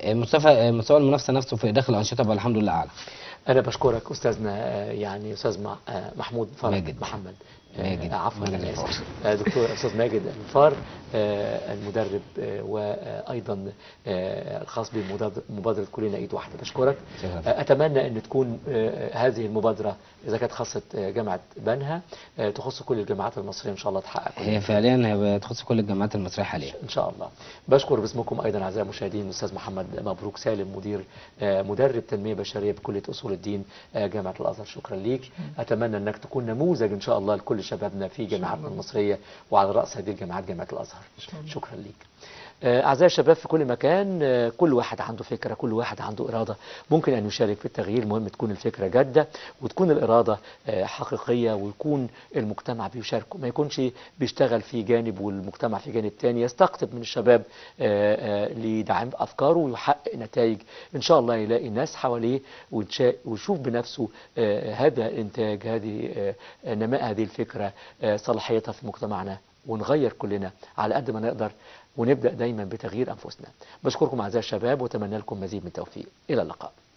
مستوى مستوى المنافسه نفسه في داخل الانشطه بقى الحمد لله اعلى انا بشكرك استاذنا آه، يعني استاذ مع- آه، محمود فرج ماجد. محمد آه، ماجد. عفوا ماجد انا الفار. اسف آه، دكتور استاذ ماجد الفار آه، المدرب آه، وايضا آه، الخاص بمبادره كلنا ايد واحده بشكرك شكراً. آه، اتمنى ان تكون آه، هذه المبادره اذا كانت خاصه آه، جامعه بنها آه، تخص كل الجامعات المصريه ان شاء الله تحقق كل هي فعليا هي بتخص كل الجامعات المصريه حاليا ان شاء الله بشكر باسمكم ايضا اعزائي المشاهدين الاستاذ محمد مبروك سالم مدير آه، مدرب تنميه بشريه بكليه اصول الدين آه، جامعه الازهر شكرا ليك اتمنى انك تكون نموذج ان شاء الله لكل شبابنا في جامعاتنا المصريه وعلى راس هذه الجامعات جامعه الازهر شكرا ليك آه، أعزائي الشباب في كل مكان آه، كل واحد عنده فكرة كل واحد عنده إرادة ممكن أن يشارك في التغيير المهم تكون الفكرة جادة وتكون الإرادة آه، حقيقية ويكون المجتمع بيشاركه ما يكونش بيشتغل في جانب والمجتمع في جانب تاني يستقطب من الشباب آه، آه، لدعم أفكاره ويحقق نتائج إن شاء الله يلاقي ناس حواليه ويتشا- ويشوف بنفسه آه، هذا الإنتاج هذه آه، نماء هذه الفكرة آه، صلاحيتها في مجتمعنا ونغير كلنا على قد ما نقدر ونبدأ دايما بتغيير أنفسنا بشكركم أعزائي الشباب وأتمنى لكم مزيد من التوفيق إلى اللقاء